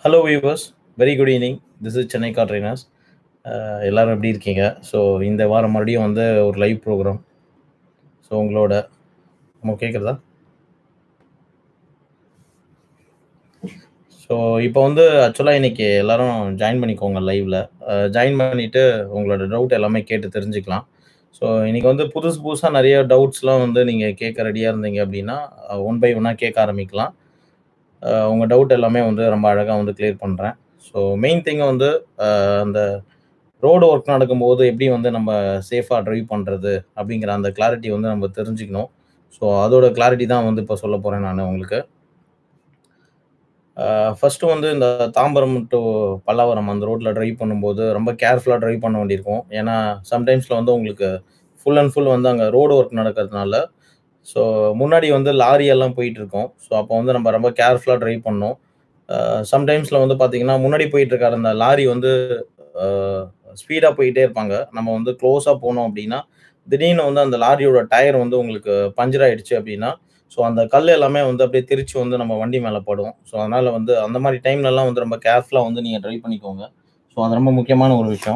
Hello viewers very good evening this is Chennai car trainers எல்லாரும் எப்படி இருக்கீங்க ஸோ இந்த வாரம் மறுபடியும் வந்து ஒரு லைவ் ப்ரோக்ராம் ஸோ உங்களோட நம்ம கேட்குறதா ஸோ இப்போ வந்து ஆக்சுவலாக இன்னைக்கு எல்லாரும் ஜாயின் பண்ணிக்கோங்க லைவ்ல ஜாயின் பண்ணிட்டு உங்களோட டவுட் எல்லாமே கேட்டு தெரிஞ்சுக்கலாம் ஸோ இன்னைக்கு வந்து புதுசு புதுசாக நிறைய டவுட்ஸ்லாம் வந்து நீங்கள் கேட்க ரெடியாக இருந்தீங்க அப்படின்னா ஒன் பை ஒன்னாக கேட்க ஆரம்பிக்கலாம் அஹ் உங்க டவுட் எல்லாமே வந்து ரொம்ப அழகாக வந்து கிளியர் பண்ணுறேன் ஸோ மெயின் திங் வந்து அஹ் அந்த ரோடு ஒர்க் நடக்கும்போது எப்படி வந்து நம்ம சேஃபாக ட்ரைவ் பண்ணுறது அப்படிங்கிற அந்த கிளாரிட்டி வந்து நம்ம தெரிஞ்சுக்கணும் ஸோ அதோட கிளாரிட்டி தான் வந்து இப்போ சொல்ல போகிறேன் நான் உங்களுக்கு ஃபர்ஸ்ட் வந்து இந்த தாம்பரம் டு பல்லாவரம் அந்த ரோட்டில் ட்ரைவ் பண்ணும்போது ரொம்ப கேர்ஃபுல்லாக ட்ரைவ் பண்ண வேண்டியிருக்கும் ஏன்னா சம்டைம்ஸில் வந்து உங்களுக்கு ஃபுல் அண்ட் ஃபுல் வந்து அங்கே ரோடு ஒர்க் நடக்கிறதுனால ஸோ முன்னாடி வந்து லாரி எல்லாம் போயிட்டு இருக்கோம் ஸோ அப்போ வந்து நம்ம ரொம்ப கேர்ஃபுல்லாக ட்ரைவ் பண்ணோம் சம்டைம்ஸில் வந்து பார்த்தீங்கன்னா முன்னாடி போயிட்டு இருக்காரு அந்த லாரி வந்து ஸ்பீடாக போயிட்டே இருப்பாங்க நம்ம வந்து க்ளோஸாக போனோம் அப்படின்னா திடீர்னு வந்து அந்த லாரியோட டயர் வந்து உங்களுக்கு பஞ்சர் ஆயிடுச்சு அப்படின்னா ஸோ அந்த கல் எல்லாமே வந்து அப்படியே திருச்சி வந்து நம்ம வண்டி மேலே படும் ஸோ அதனால் வந்து அந்த மாதிரி டைம்லலாம் வந்து ரொம்ப கேர்ஃபுல்லாக வந்து நீங்கள் ட்ரைவ் பண்ணிக்கோங்க ஸோ அது ரொம்ப முக்கியமான ஒரு விஷயம்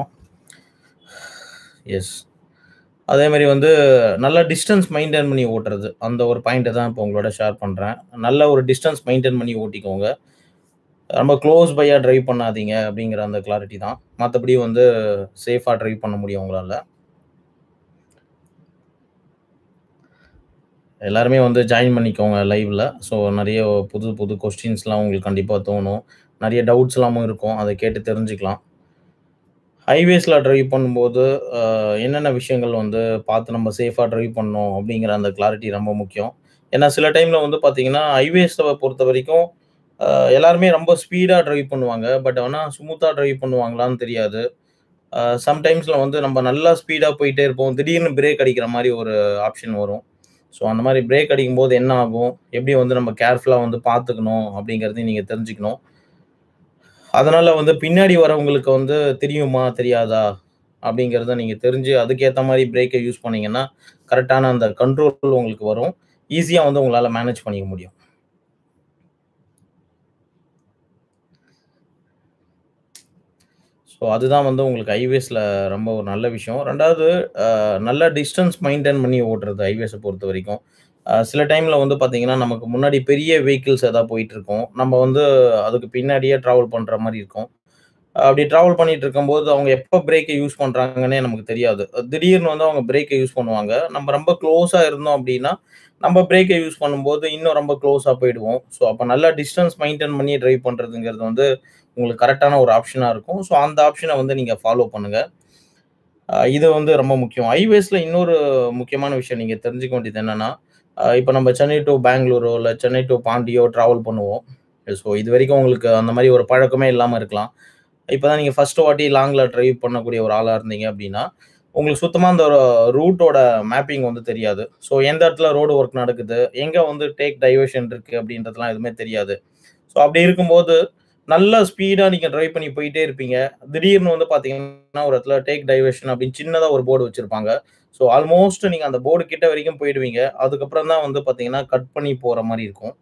எஸ் அதே மாதிரி வந்து நல்ல டிஸ்டன்ஸ் மெயின்டைன் பண்ணி ஓட்டுறது அந்த ஒரு பாயிண்ட்டை தான் இப்போ உங்களோட ஷேர் பண்ணுறேன் நல்ல ஒரு டிஸ்டன்ஸ் மெயின்டைன் பண்ணி ஓட்டிக்கோங்க ரொம்ப க்ளோஸ் பையாக ட்ரைவ் பண்ணாதீங்க அப்படிங்கிற அந்த கிளாரிட்டி தான் மற்றபடி வந்து சேஃபாக ட்ரைவ் பண்ண முடியும் உங்களால் எல்லாருமே வந்து ஜாயின் பண்ணிக்கோங்க லைவ்ல ஸோ நிறைய புது புது கொஸ்டின்ஸ்லாம் உங்களுக்கு கண்டிப்பாக தோணும் நிறைய டவுட்ஸ்லாமும் இருக்கும் அதை கேட்டு தெரிஞ்சுக்கலாம் ஹைவேஸில் ட்ரைவ் பண்ணும்போது அஹ், என்னென்ன விஷயங்கள் வந்து பார்த்து நம்ம சேஃபாக ட்ரைவ் பண்ணோம் அப்படிங்கிற அந்த கிளாரிட்டி ரொம்ப முக்கியம் ஏன்னா சில டைமில் வந்து பார்த்தீங்கன்னா ஹைவேஸை பொறுத்த வரைக்கும் அஹ், எல்லாருமே ரொம்ப ஸ்பீடாக ட்ரைவ் பண்ணுவாங்க பட் ஆனால் ஸ்மூத்தாக ட்ரைவ் பண்ணுவாங்களான்னு தெரியாது சம்டைம்ஸில் வந்து நம்ம நல்லா ஸ்பீடாக போயிட்டே இருப்போம் திடீர்னு பிரேக் அடிக்கிற மாதிரி ஒரு ஆப்ஷன் வரும் ஸோ அந்த மாதிரி பிரேக் அடிக்கும்போது என்ன ஆகும் எப்படி வந்து நம்ம கேர்ஃபுல்லாக வந்து பார்த்துக்கணும் அப்படிங்கிறதையும் நீங்கள் தெரிஞ்சுக்கணும் அதனால வந்து பின்னாடி வரவங்களுக்கு வந்து தெரியுமா தெரியாதா அப்படிங்கிறத நீங்கள் தெரிஞ்சு அதுக்கேற்ற மாதிரி பிரேக்கை யூஸ் பண்ணீங்கன்னா கரெக்டான அந்த கண்ட்ரோல் உங்களுக்கு வரும் ஈஸியாக வந்து உங்களால் மேனேஜ் பண்ணிக்க முடியும் ஸோ அதுதான் வந்து உங்களுக்கு ஹைவேஸில் ரொம்ப ஒரு நல்ல விஷயம் ரெண்டாவது அஹ், நல்ல டிஸ்டன்ஸ் மெயின்டைன் பண்ணி ஓட்டுறது ஹைவேஸை பொறுத்த வரைக்கும் அஹ், சில டைமில் வந்து பார்த்தீங்கன்னா நமக்கு முன்னாடி பெரிய வெஹிக்கிள்ஸ் எதாவது போயிட்டு இருக்கோம் நம்ம வந்து அதுக்கு பின்னாடியே ட்ராவல் பண்ணுற மாதிரி இருக்கும் அப்படி ட்ராவல் பண்ணிட்டு இருக்கும்போது அவங்க எப்போ பிரேக்கை யூஸ் பண்ணுறாங்கன்னே நமக்கு தெரியாது திடீர்னு வந்து அவங்க பிரேக்கை யூஸ் பண்ணுவாங்க நம்ம ரொம்ப க்ளோஸாக இருந்தோம் அப்படின்னா நம்ம பிரேக்கை யூஸ் பண்ணும்போது இன்னும் ரொம்ப க்ளோஸாக போயிடுவோம் ஸோ அப்போ நல்லா டிஸ்டன்ஸ் மெயின்டைன் பண்ணி ட்ரைவ் பண்ணுறதுங்கிறது வந்து உங்களுக்கு கரெக்டான ஒரு ஆப்ஷனாக இருக்கும் ஸோ அந்த ஆப்ஷனை வந்து நீங்கள் ஃபாலோ பண்ணுங்கள் அஹ் இது வந்து ரொம்ப முக்கியம் ஹைவேஸில் இன்னொரு முக்கியமான விஷயம் நீங்கள் தெரிஞ்சுக்க வேண்டியது என்னென்னா இப்போ நம்ம சென்னை டு பெங்களூரோ இல்லை சென்னை டு பாண்டியோ ட்ராவல் பண்ணுவோம் ஸோ இது வரைக்கும் உங்களுக்கு அந்த மாதிரி ஒரு பழக்கமே இல்லாமல் இருக்கலாம் இப்போ தான் நீங்கள் ஃபர்ஸ்ட் வாட்டி லாங்கில் ட்ரைவ் பண்ணக்கூடிய ஒரு ஆளாக இருந்தீங்க அப்படின்னா உங்களுக்கு சுத்தமாக அந்த ரூட்டோட மேப்பிங் வந்து தெரியாது ஸோ எந்த இடத்துல ரோடு ஒர்க் நடக்குது எங்கே வந்து டேக் டைவர்ஷன் இருக்குது அப்படின்றதுலாம் எதுவுமே தெரியாது ஸோ அப்படி இருக்கும்போது நல்ல ஸ்பீடாக நீங்கள் ட்ரைவ் பண்ணி போயிட்டே இருப்பீங்க திடீர்னு வந்து பார்த்தீங்கன்னா ஒரு இடத்துல டேக் டைவர்ஷன் அப்படின்னு சின்னதாக ஒரு போர்டு வச்சுருப்பாங்க ஸோ ஆல்மோஸ்ட் நீங்கள் அந்த போர்டு கிட்ட வரைக்கும் போயிடுவீங்க அதுக்கப்புறம் தான் வந்து பார்த்தீங்கன்னா கட் பண்ணி போகிற மாதிரி இருக்கும்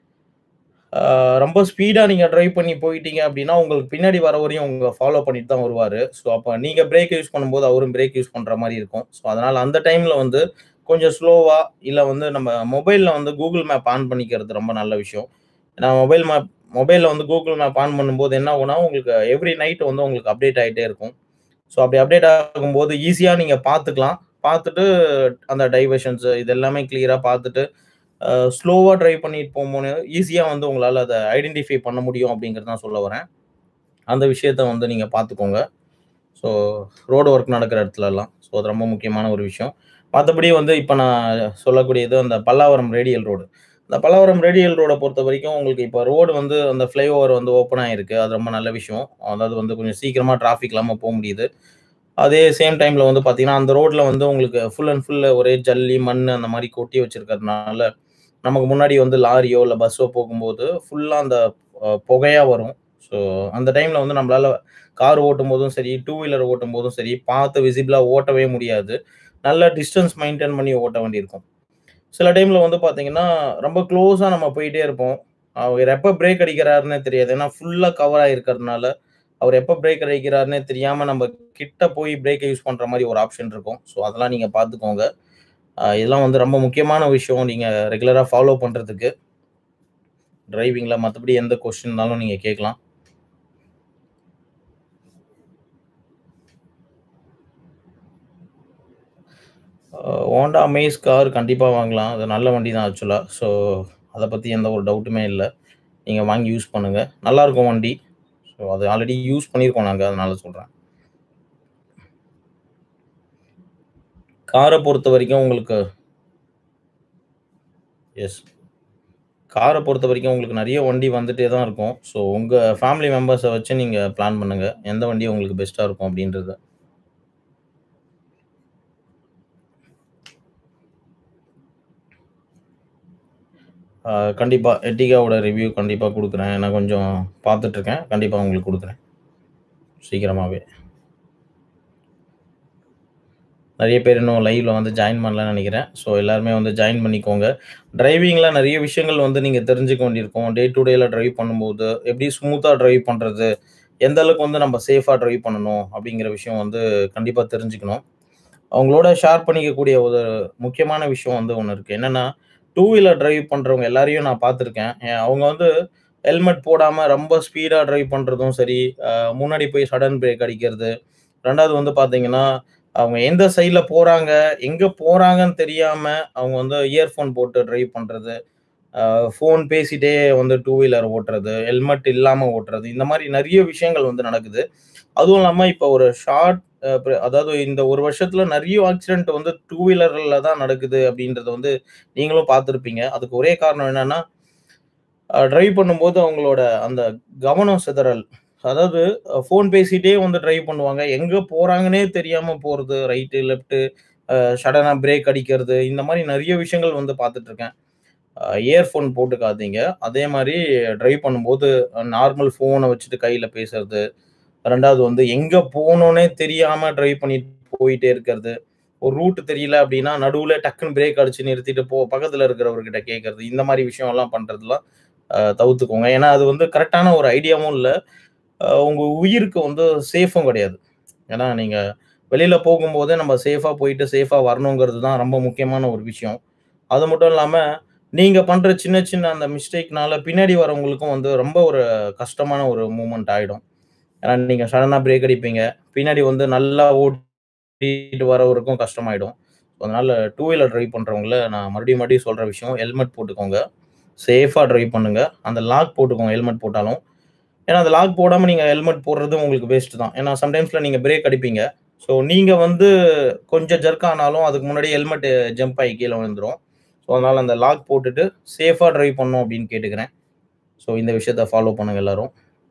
ஆஹ் ரொம்ப ஸ்பீடாக நீங்கள் ட்ரைவ் பண்ணி போயிட்டீங்க அப்படின்னா உங்களுக்கு பின்னாடி வர வரையும் உங்களை ஃபாலோ பண்ணிட்டு தான் வருவார் ஸோ அப்போ நீங்கள் பிரேக் யூஸ் பண்ணும்போது அவரும் பிரேக் யூஸ் பண்ணுற மாதிரி இருக்கும் ஸோ அதனால் அந்த டைமில் வந்து கொஞ்சம் ஸ்லோவாக இல்லை வந்து நம்ம மொபைலில் வந்து கூகுள் மேப் ஆன் பண்ணிக்கிறது ரொம்ப நல்ல விஷயம் ஏன்னா மொபைல் மேப் மொபைலில் வந்து கூகுள் மேப் ஆன் பண்ணும்போது என்ன ஆகும்னா உங்களுக்கு எவ்ரி நைட் வந்து உங்களுக்கு அப்டேட் ஆகிட்டே இருக்கும் ஸோ அப்படி அப்டேட் ஆகும்போது ஈஸியாக நீங்கள் பார்த்துக்கலாம் பார்த்துட்டு அந்த டைவர்ஷன்ஸ் இது எல்லாமே கிளியராக பார்த்துட்டு ஸ்லோவாக ட்ரைவ் பண்ணிட்டு போகும்போது ஈஸியாக வந்து உங்களால் அதை ஐடென்டிஃபை பண்ண முடியும் அப்படிங்கிறது தான் சொல்ல வரேன் அந்த விஷயத்த வந்து நீங்கள் பார்த்துக்கோங்க ஸோ ரோடு ஒர்க் நடக்கிற இடத்துலலாம் ஸோ அது ரொம்ப முக்கியமான ஒரு விஷயம் மற்றபடி வந்து இப்போ நான் சொல்லக்கூடியது அந்த பல்லாவரம் ரேடியல் ரோடு இந்த பல்லாவரம் ரேடியல் ரோடை பொறுத்த வரைக்கும் உங்களுக்கு இப்போ ரோடு வந்து அந்த ஃப்ளைஓவர் வந்து ஓப்பன் ஆகிருக்கு அது ரொம்ப நல்ல விஷயம் அதாவது வந்து கொஞ்சம் சீக்கிரமாக டிராஃபிக் இல்லாமல் போக முடியுது அதே சேம் டைமில் வந்து பார்த்தீங்கன்னா அந்த ரோட்டில் வந்து உங்களுக்கு ஃபுல் அண்ட் ஃபுல் ஒரே ஜல்லி மண் அந்த மாதிரி கொட்டி வச்சிருக்கறதுனால நமக்கு முன்னாடி வந்து லாரியோ இல்லை பஸ்ஸோ போகும்போது ஃபுல்லாக அந்த புகையாக வரும் ஸோ அந்த டைமில் வந்து நம்மளால் கார் ஓட்டும் போதும் சரி டூ வீலர் ஓட்டும் போதும் சரி பார்த்து விசிபிளாக ஓட்டவே முடியாது நல்ல டிஸ்டன்ஸ் மெயின்டைன் பண்ணி ஓட்ட வேண்டியிருக்கும் சில டைமில் வந்து பார்த்தீங்கன்னா ரொம்ப க்ளோஸாக நம்ம போயிட்டே இருப்போம் அவர் எப்ப பிரேக் அடிக்கிறாருன்னே தெரியாது. ஏன்னா ஃபுல்லா கவர் ஆயிருக்கிறதுனால, அவர் எப்ப பிரேக் அடிக்கிறாருன்னே தெரியாம நம்ம கிட்ட போய் பிரேக்க யூஸ் பண்ற மாரி ஒரு ஆப்ஷன் இருக்கும். ஸோ அதெல்லாம் நீங்க பார்த்துக்கோங்க. அ இதெல்லாம் வந்து ரொம்ப முக்கியமான விஷயம் நீங்க ரெகுலரா ஃபாலோ பண்றதுக்கு. டிரைவிங்ல மத்தபடி எந்த கொஸ்டின்னாலும் நீங்க கேட்கலாம். அ ஹோண்டா அமேஸ் கார் கண்டிப்பா வாங்கலாம். அது நல்ல வண்டி தான் ஆக்சுவலா. ஸோ அத பத்தி எந்த ஒரு டவுட்டுமே இல்ல. நீங்க வாங்கி யூஸ் பண்ணுங்க. நல்லாருக்கும் வண்டி. ஸோ அது ஆல்ரெடி யூஸ் பண்ணியிருக்கோம் நாங்க. அதனால சொல்றேன். கார பொறுத்தவரைக்கும் உங்களுக்கு எஸ். கார பொறுத்தவரைக்கும் உங்களுக்கு நெறைய வண்டி வந்துட்டே தான் இருக்கும். ஸோ உங்க ஃபேமிலி மெம்பர்ஸ வச்சு நீங்க பிளான் பண்ணுங்க. எந்த வண்டி உங்களுக்கு பெஸ்ட்டா இருக்கும் அப்டின்றத. ஆ கண்டிப்பா. எர்டிகாவோட ரிவ்யூ கண்டிப்பா குடுக்குறேன். ஏன்னா கொஞ்சம் பார்த்துட்டுருக்கேன். கண்டிப்பா உங்களுக்கு குடுக்குறேன். சீக்கிரமாவே. நெறைய பேர் இன்னும் லைவ்ல வந்து ஜாயின் பண்ணலன்னு நெனைக்கிறேன். ஸோ எல்லாருமே வந்து ஜாயின் பண்ணிக்கோங்க. டிரைவிங்ல நெறைய விஷயங்கள் வந்து நீங்க தெரிஞ்சுக்க வேண்டியிருக்கும். டே டு டேல டிரைவ் பண்ணும்போது, எப்படி ஸ்மூத்தா டிரைவ் பண்றது? எந்த அளவுக்கு வந்து நம்ம சேஃபா டிரைவ் பண்ணணும்? அப்படிங்கிற விஷயம் வந்து கண்டிப்பா தெரிஞ்சுக்கணும். அவங்களோட ஷேர் பண்ணிக்கக்கூடிய ஒரு முக்கியமான விஷயம் வந்து ஒண்ணு இருக்கு. என்னன்னா, டூ வீலர் டிரைவ் பண்றவங்க எல்லாரையும் நான் பார்த்துருக்கேன். எ அவங்க வந்து ஹெல்மெட் போடாம ரொம்ப ஸ்பீடா டிரைவ் பண்றதும் சரி, அ முன்னாடி போய் சடன் பிரேக் அடிக்கிறது. 2வது வந்து பார்த்தீங்கன்னா, அவங்க எந்த சைட்ல போறாங்க, எங்க போறாங்கன்னு தெரியாம அவங்க வந்து இயர்ஃபோன் போட்டு டிரைவ் பண்றது. அ ஃபோன் பேசிட்டே வந்து டூ வீலர் ஓட்டுறது, ஹெல்மெட் இல்லாம ஓட்டுறது. இந்த மாரி நெறைய விஷயங்கள் வந்து நடக்குது. அதுவும் இல்லாம இப்ப ஒரு ஷார்ட் அ ப அதாவது இந்த 1 வருஷத்துல நெறைய ஆக்சிடென்ட் வந்து டூ வீலர்ல தான் நடக்குது அப்படின்றத வந்து நீங்களும் பார்த்திருப்பீங்க. அதுக்கு ஒரே காரணம் என்னன்னா, அ டிரைவ் பண்ணும்போது அவங்களோட அந்த கவனம் சிதறல். அதாவது அ ஃபோன் பேசிட்டே வந்து டிரைவ் பண்ணுவாங்க. எங்க போறாங்கன்னே தெரியாம போறது. ரைட்டு, லெஃப்ட்டு அ சடனா பிரேக் அடிக்கிறது. இந்த மாரி நெறைய விஷயங்கள் வந்து பார்த்துட்டுருக்கேன். அ இயர்ஃபோன் போட்டுக்காதீங்க. அதே மாரி டிரைவ் பண்ணும்போது அ நார்மல் ஃபோன வச்சுட்டு கையில பேசுறது. 2வது வந்து எங்க போணும்னே தெரியாம டிரைவ் பண்ணிட்டு போயிட்டே இருக்கிறது. ஒரு ரூட் தெரியல அப்படின்னா, நடுவுல டக்குன்னு பிரேக் அடிச்சு நிறுத்திட்டு போ பக்கத்துல இருக்கிறவர்கிட்ட கேட்கறது. இந்த மாரி விஷயம்லாம் பண்றதெல்லாம் அ தவிர்த்துக்கோங்க. ஏன்னா அது வந்து கரெக்ட்டான ஒரு ஐடியாவும் இல்ல. அ உங்க உயிருக்கு வந்து சேஃப்பும் கிடையாது. ஏன்னா நீங்க வெளியில போகும்போதே நம்ம சேஃபா போயிட்டு சேஃபா வரணுங்கிறது தான் ரொம்ப முக்கியமான ஒரு விஷயம். அது மட்டும் இல்லாம, நீங்க பண்ற சின்ன சின்ன அந்த மிஸ்டேக்னால பின்னாடி வரவங்களுக்கும் வந்து ரொம்ப ஒரு கஷ்டமான ஒரு மூவ்மெண்ட் ஆயிடும். ஏன்னா நீங்க சடனா பிரேக் அடிப்பீங்க. பின்னாடி வந்து நல்லா ஓட்டிட்டு வரவருக்கும் கஷ்டமாயிடும். அதனால டூ வீலர் டிரைவ் பண்றவங்கள நான் மறுபடியும் மறுபடியும் சொல்ற விஷயம் ஹெல்மெட் போட்டுக்கோங்க. சேஃபா டிரைவ் பண்ணுங்க. அந்த லாக் போட்டுக்கோங்க ஹெல்மெட் போட்டாலும். ஏன்னா அந்த லாக் போடாம நீங்க ஹெல்மெட் போடுறது உங்களுக்கு வேஸ்ட் தான். ஏன்னா சம்டைம்ஸ்ல நீங்க பிரேக் அடிப்பீங்க. ஸோ நீங்க வந்து கொஞ்சம் ஜெர்க் ஆனாலும் அதுக்கு முன்னாடி ஹெல்மெட் ஜம்ப் ஆகி கீழ விழுந்துரும். ஸோ அதனால அந்த லாக் போட்டுட்டு சேஃபா டிரைவ் பண்ணணும் அப்படின்னு கேட்டுக்கிறேன். ஸோ இந்த விஷயத்த ஃபாலோ பண்ணுங்க எல்லாரும்.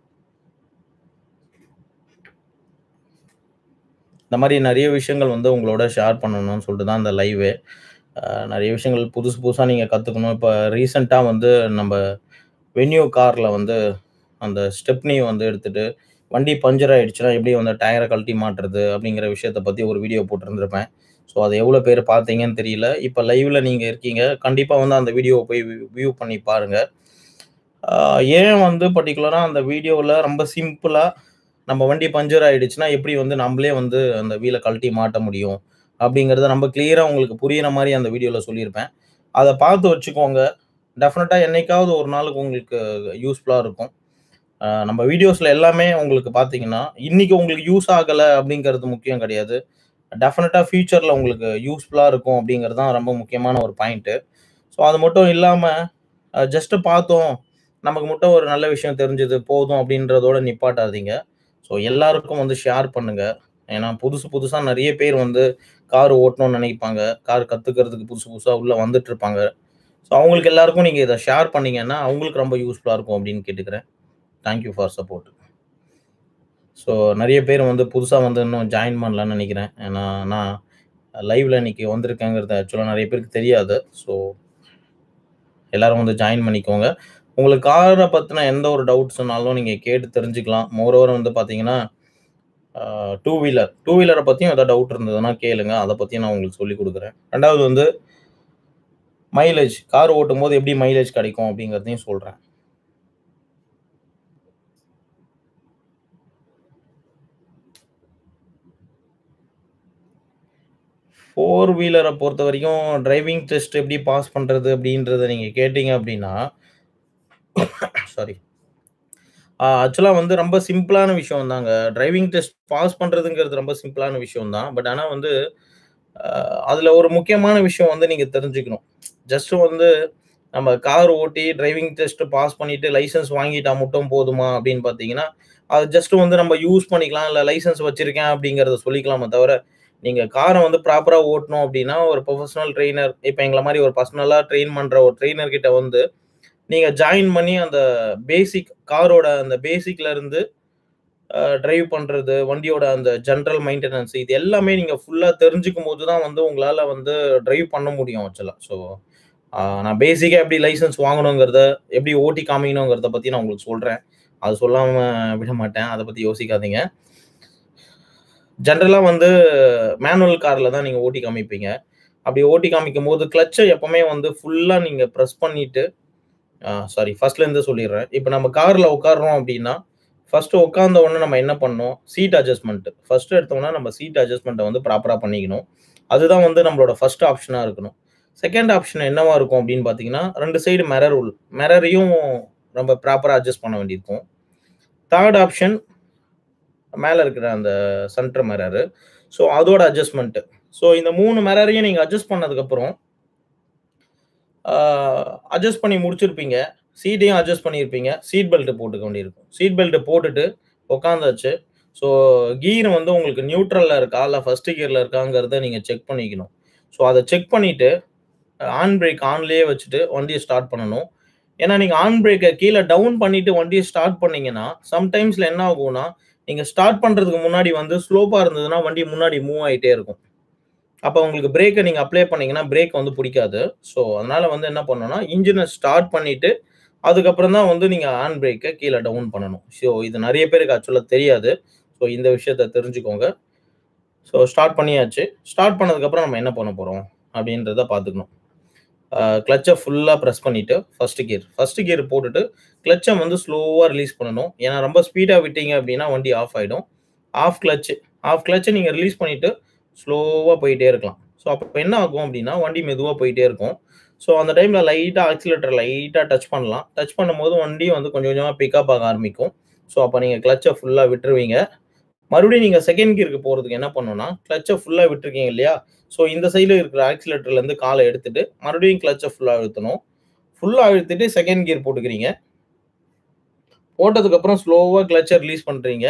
இந்த மாரி நெறைய விஷயங்கள் வந்து உங்களோட ஷேர் பண்ணணும்னு சொல்லிட்டு தான் இந்த லைவே. அ நெறைய விஷயங்கள் புதுசு புதுசா நீங்க கத்துக்கணும். இப்ப ரீசென்ட்டா வந்து நம்ப வென்யூ கார்ல வந்து அந்த ஸ்டெப்னி வந்து எடுத்துட்டு, வண்டி பஞ்சர் ஆயிடுச்சுன்னா எப்படி வந்து டயர கழட்டி மாட்டுறது அப்படிங்கிற விஷயத்த பத்தி ஒரு வீடியோ போட்டிருந்திருப்பேன். ஸோ அத எவ்வளோ பேர் பார்த்தீங்கன்னு தெரியல. இப்ப லைவ்ல நீங்க இருக்கீங்க. கண்டிப்பா வந்து அந்த வீடியோவ போய் வி வியூ பண்ணி பாருங்க. அ ஏன் வந்து பர்ட்டிகுலரா அந்த வீடியோல ரொம்ப சிம்பிளா நம்ம வண்டி பஞ்சர் ஆயிடுச்சுன்னா, எப்படி வந்து நம்பளே வந்து அந்த வீல கழட்டி மாட்ட முடியும்? அப்படிங்கிறத ரொம்ப கிளியரா உங்களுக்கு புரியிற மாரி அந்த வீடியோல சொல்லியிருப்பேன். அத பார்த்து வச்சுக்கோங்க. டெஃபினட்டா என்னைக்காவது ஒரு நாளுக்கு உங்களுக்கு யூஸ்ஃபுல்லா இருக்கும். அ நம்ம வீடியோஸ்ல எல்லாமே உங்களுக்கு பார்த்தீங்கன்னா, இன்னைக்கு உங்களுக்கு யூஸ் ஆகல அப்படிங்கிறது முக்கியம் கிடையாது. டெஃபினட்டா ஃபியூச்சர்ல உங்களுக்கு யூஸ்ஃபுல்லா இருக்கும் அப்படிங்கிறது தான் ரொம்ப முக்கியமான ஒரு பாயிண்ட்டு. ஸோ அது மட்டும் இல்லாம, அ ஜஸ்ட் பார்த்தோம். நமக்கு மட்டும் ஒரு நல்ல விஷயம் தெரிஞ்சது போதும் அப்படின்றதோட நிப்பாட்டாதீங்க. ஸோ எல்லாருக்கும் வந்து ஷேர் பண்ணுங்க. ஏன்னா புதுசு புதுசா நெறைய பேர் வந்து கார் ஓட்டணும்னு நினைப்பாங்க. கார் கத்துக்கிறதுக்கு புதுசு புதுசா உள்ள வந்துட்டு இருப்பாங்க. ஸோ அவங்களுக்கு எல்லாருக்கும் நீங்க இத ஷேர் பண்ணீங்கன்னா, அவங்களுக்கு ரொம்ப யூஸ்ஃபுல்லா இருக்கும் அப்படின்னு கேட்டுக்கிறேன். Thank you for support. So நெறைய பேர் வந்து புதுசா வந்து இன்னும் ஜாயின் பண்ணலன்னு நெனைக்கிறேன். ஏன்னா நான் லைவ்ல இன்னைக்கு வந்திருக்கேங்கிறது ஆக்சுவலா நெறைய பேருக்கு தெரியாது. ஸோ எல்லாரும் வந்து ஜாயின் பண்ணிக்கோங்க. உங்களுக்கு கார பத்தின எந்த ஒரு டவுட்ஸ்னாலும் நீங்க கேட்டு தெரிஞ்சுக்கலாம். மோரோவர் வந்து பார்த்தீங்கன்னா, அ டூ வீலர் டூ வீலர பத்தியும் ஏதாவது டவுட் இருந்ததுன்னா கேளுங்க. அத பத்தியும் நான் உங்களுக்கு சொல்லிக் குடுக்குறேன். 2வது வந்து மைலேஜ் கார் ஓட்டும்போது எப்படி மைலேஜ் கிடைக்கும் அப்படிங்கிறதையும் சொல்றேன். ஃபோர் வீலர பொறுத்தவரைக்கும் டிரைவிங் டெஸ்ட் எப்படி பாஸ் பண்றது அப்படின்றத நீங்க கேட்டீங்க அப்படின்னா சாரி. ஆ ஆக்சுவலா வந்து ரொம்ப சிம்பிளான விஷயம் தாங்க. டிரைவிங் டெஸ்ட் பாஸ் பண்றதுங்கிறது ரொம்ப சிம்பிளான விஷயம் தான். பட் ஆனா வந்து அ அதுல ஒரு முக்கியமான விஷயம் வந்து நீங்க தெரிஞ்சுக்கணும். ஜஸ்ட் வந்து நம்ம கார் ஓட்டி டிரைவிங் டெஸ்ட் பாஸ் பண்ணிட்டு லைசென்ஸ் வாங்கிட்டா மட்டும் போதுமா அப்படின்னு பார்த்தீங்கன்னா, அது ஜஸ்ட் வந்து நம்ம யூஸ் பண்ணிக்கலாம். இல்ல லைசென்ஸ் வச்சிருக்கேன் அப்படிங்கிறத சொல்லிக்கலாமே தவிர, நீங்க கார வந்து ப்ராப்பரா ஓட்டணும் அப்படின்னா, ஒரு ப்ரொஃபஷனல் ட்ரெய்னர் இப்ப எங்கள மாரி ஒரு பர்சனலா ட்ரெயின் பண்ற ஒரு ட்ரெய்னர் கிட்ட வந்து, நீங்க ஜாயின் பண்ணி அந்த பேசிக் காரோட அந்த பேசிக்ல இருந்து அ டிரைவ் பண்றது, வண்டியோட அந்த ஜெனரல் மெயின்டனன்ஸ் இது எல்லாமே நீங்க ஃபுல்லா தெரிஞ்சுக்கும்போது தான் வந்து உங்களால வந்து டிரைவ் பண்ண முடியும் ஆக்சுவலா. ஸோ அ நான் பேசிக்கா எப்படி லைசென்ஸ் வாங்கணுங்கிறத, எப்படி ஓட்டி காமிக்கணுங்கிறத பத்தி நான் உங்களுக்கு சொல்றேன். அது சொல்லாம விட மாட்டேன். அத பத்தி யோசிக்காதீங்க. ஜெனரலா வந்து மேனுவல் கார்ல தான் நீங்க ஓட்டி காமிப்பீங்க. அப்படி ஓட்டி காமிக்கும்போது கிளட்ச எப்பவுமே வந்து ஃபுல்லா நீங்க பிரஸ் பண்ணிட்டு ஆ சாரி ஃபர்ஸ்ட்ல இருந்து சொல்லிர்றேன். இப்ப நம்ம கார்ல உட்கார்றோம் அப்படின்னா, ஃபர்ஸ்ட் உட்கார்ந்த உடனே நம்ம என்ன பண்ணணும்? Seat adjustment. ஃபர்ஸ்ட் எடுத்தோனே நம்ம சீட் அட்ஜஸ்ட்மென்ட்ட வந்து ப்ராப்பரா பண்ணிக்கணும். அதுதான் வந்து நம்மளோட ஃபர்ஸ்ட் ஆப்ஷனா இருக்கணும். செகண்ட் ஆப்ஷன் என்னவா இருக்கும் அப்படின்னு பார்த்தீங்கன்னா, 2 சைடு மிரர் உள் மிரரையும் நம்ம ப்ராப்பரா அட்ஜஸ்ட் பண்ண வேண்டியிருக்கும். தேர்ட் ஆப்ஷன் மேல இருக்கிற அந்த சென்டர் மிரரு. ஸோ அதோட அட்ஜஸ்ட்மென்ட். ஸோ இந்த 3 மிரரையும் நீங்க அட்ஜஸ்ட் பண்ணதுக்கப்புறம் ஆ அட்ஜஸ்ட் பண்ணி முடிச்சிருப்பீங்க. சீட்டையும் அட்ஜஸ்ட் பண்ணியிருப்பீங்க. சீட் பெல்ட் போட்டுக்க வேண்டியிருக்கும். சீட் பெல்ட் போட்டுட்டு உட்காந்தாச்சு. ஸோ கியர் வந்து உங்களுக்கு நியூட்ரல்ல இருக்கா? இல்ல ஃபர்ஸ்ட் கியர்ல இருக்காங்கிறத நீங்க செக் பண்ணிக்கணும். ஸோ அத செக் பண்ணிட்டு, ஆன் பிரேக் ஆன்லயே வச்சுட்டு வண்டிய ஸ்டார்ட் பண்ணணும். ஏன்னா நீங்க ஆன் பிரேக்க கீழ டவுன் பண்ணிட்டு வண்டிய ஸ்டார்ட் பண்ணீங்கன்னா, சம்டைம்ஸ்ல என்ன ஆகும்னா, நீங்க ஸ்டார்ட் பண்றதுக்கு முன்னாடி வந்து ஸ்லோப்பா இருந்ததுன்னா, வண்டி முன்னாடி மூவ் ஆயிட்டே இருக்கும். அப்ப உங்களுக்கு பிரேக்க நீங்க அப்ளை பண்ணீங்கன்னா, பிரேக் வந்து புடிக்காது. ஸோ அதனால வந்து என்ன பண்ணணும்னா, இன்ஜின ஸ்டார்ட் பண்ணிட்டு, அதுக்கப்புறம் தான் வந்து நீங்க ஆன் பிரேக்க கீழ டவுன் பண்ணணும். ஸோ இது நெறைய பேருக்கு ஆக்சுவலா தெரியாது. ஸோ இந்த விஷயத்த தெரிஞ்சுக்கோங்க. ஸோ ஸ்டார்ட் பண்ணியாச்சு. ஸ்டார்ட் பண்ணதுக்கப்புறம் நம்ம என்ன பண்ண போறோம்? அப்படின்றத பார்த்துக்கணும். அ கிளட்ச ஃபுல்லா பிரஸ் பண்ணிட்டு, ஃபர்ஸ்ட் கியர் ஃபர்ஸ்ட் கியர் போட்டுட்டு, கிளட்ச வந்து ஸ்லோவா ரிலீஸ் பண்ணணும். ஏன்னா ரொம்ப ஸ்பீடா விட்டீங்க அப்படின்னா வண்டி ஆஃப் ஆயிடும். ஆஃப் கிளட்ச் ஆஃப் கிளட்ச நீங்க ரிலீஸ் பண்ணிட்டு, ஸ்லோவா போயிட்டே இருக்கலாம். ஸோ அப்ப என்ன ஆகும் அப்படின்னா, வண்டி மெதுவா போயிட்டே இருக்கும். ஸோ அந்த டைம்ல லைட்டா ஆக்ஸிலரேட்டர் லைட்டா டச் பண்ணலாம். டச் பண்ணும்போது வண்டி வந்து கொஞ்சம் கொஞ்சமா பிக்கப் ஆக ஆரம்பிக்கும். ஸோ அப்ப நீங்க கிளட்ச ஃபுல்லா விட்டுருவீங்க. மறுபடியும் நீங்க செகண்ட் கியருக்கு போறதுக்கு என்ன பண்ணணும்னா, கிளட்ச ஃபுல்லா விட்டுருக்கீங்க இல்லையா? ஸோ இந்த சைடுல இருக்கிற ஆக்ஸிலரேட்டர்ல இருந்து கால எடுத்துட்டு, மறுபடியும் கிளட்ச ஃபுல்லா அழுத்தணும். ஃபுல்லா அழுத்திட்டு செகண்ட் கியர் போட்டுக்கிறீங்க. போட்டதுக்கப்புறம் ஸ்லோவா கிளட்ச ரிலீஸ் பண்றீங்க.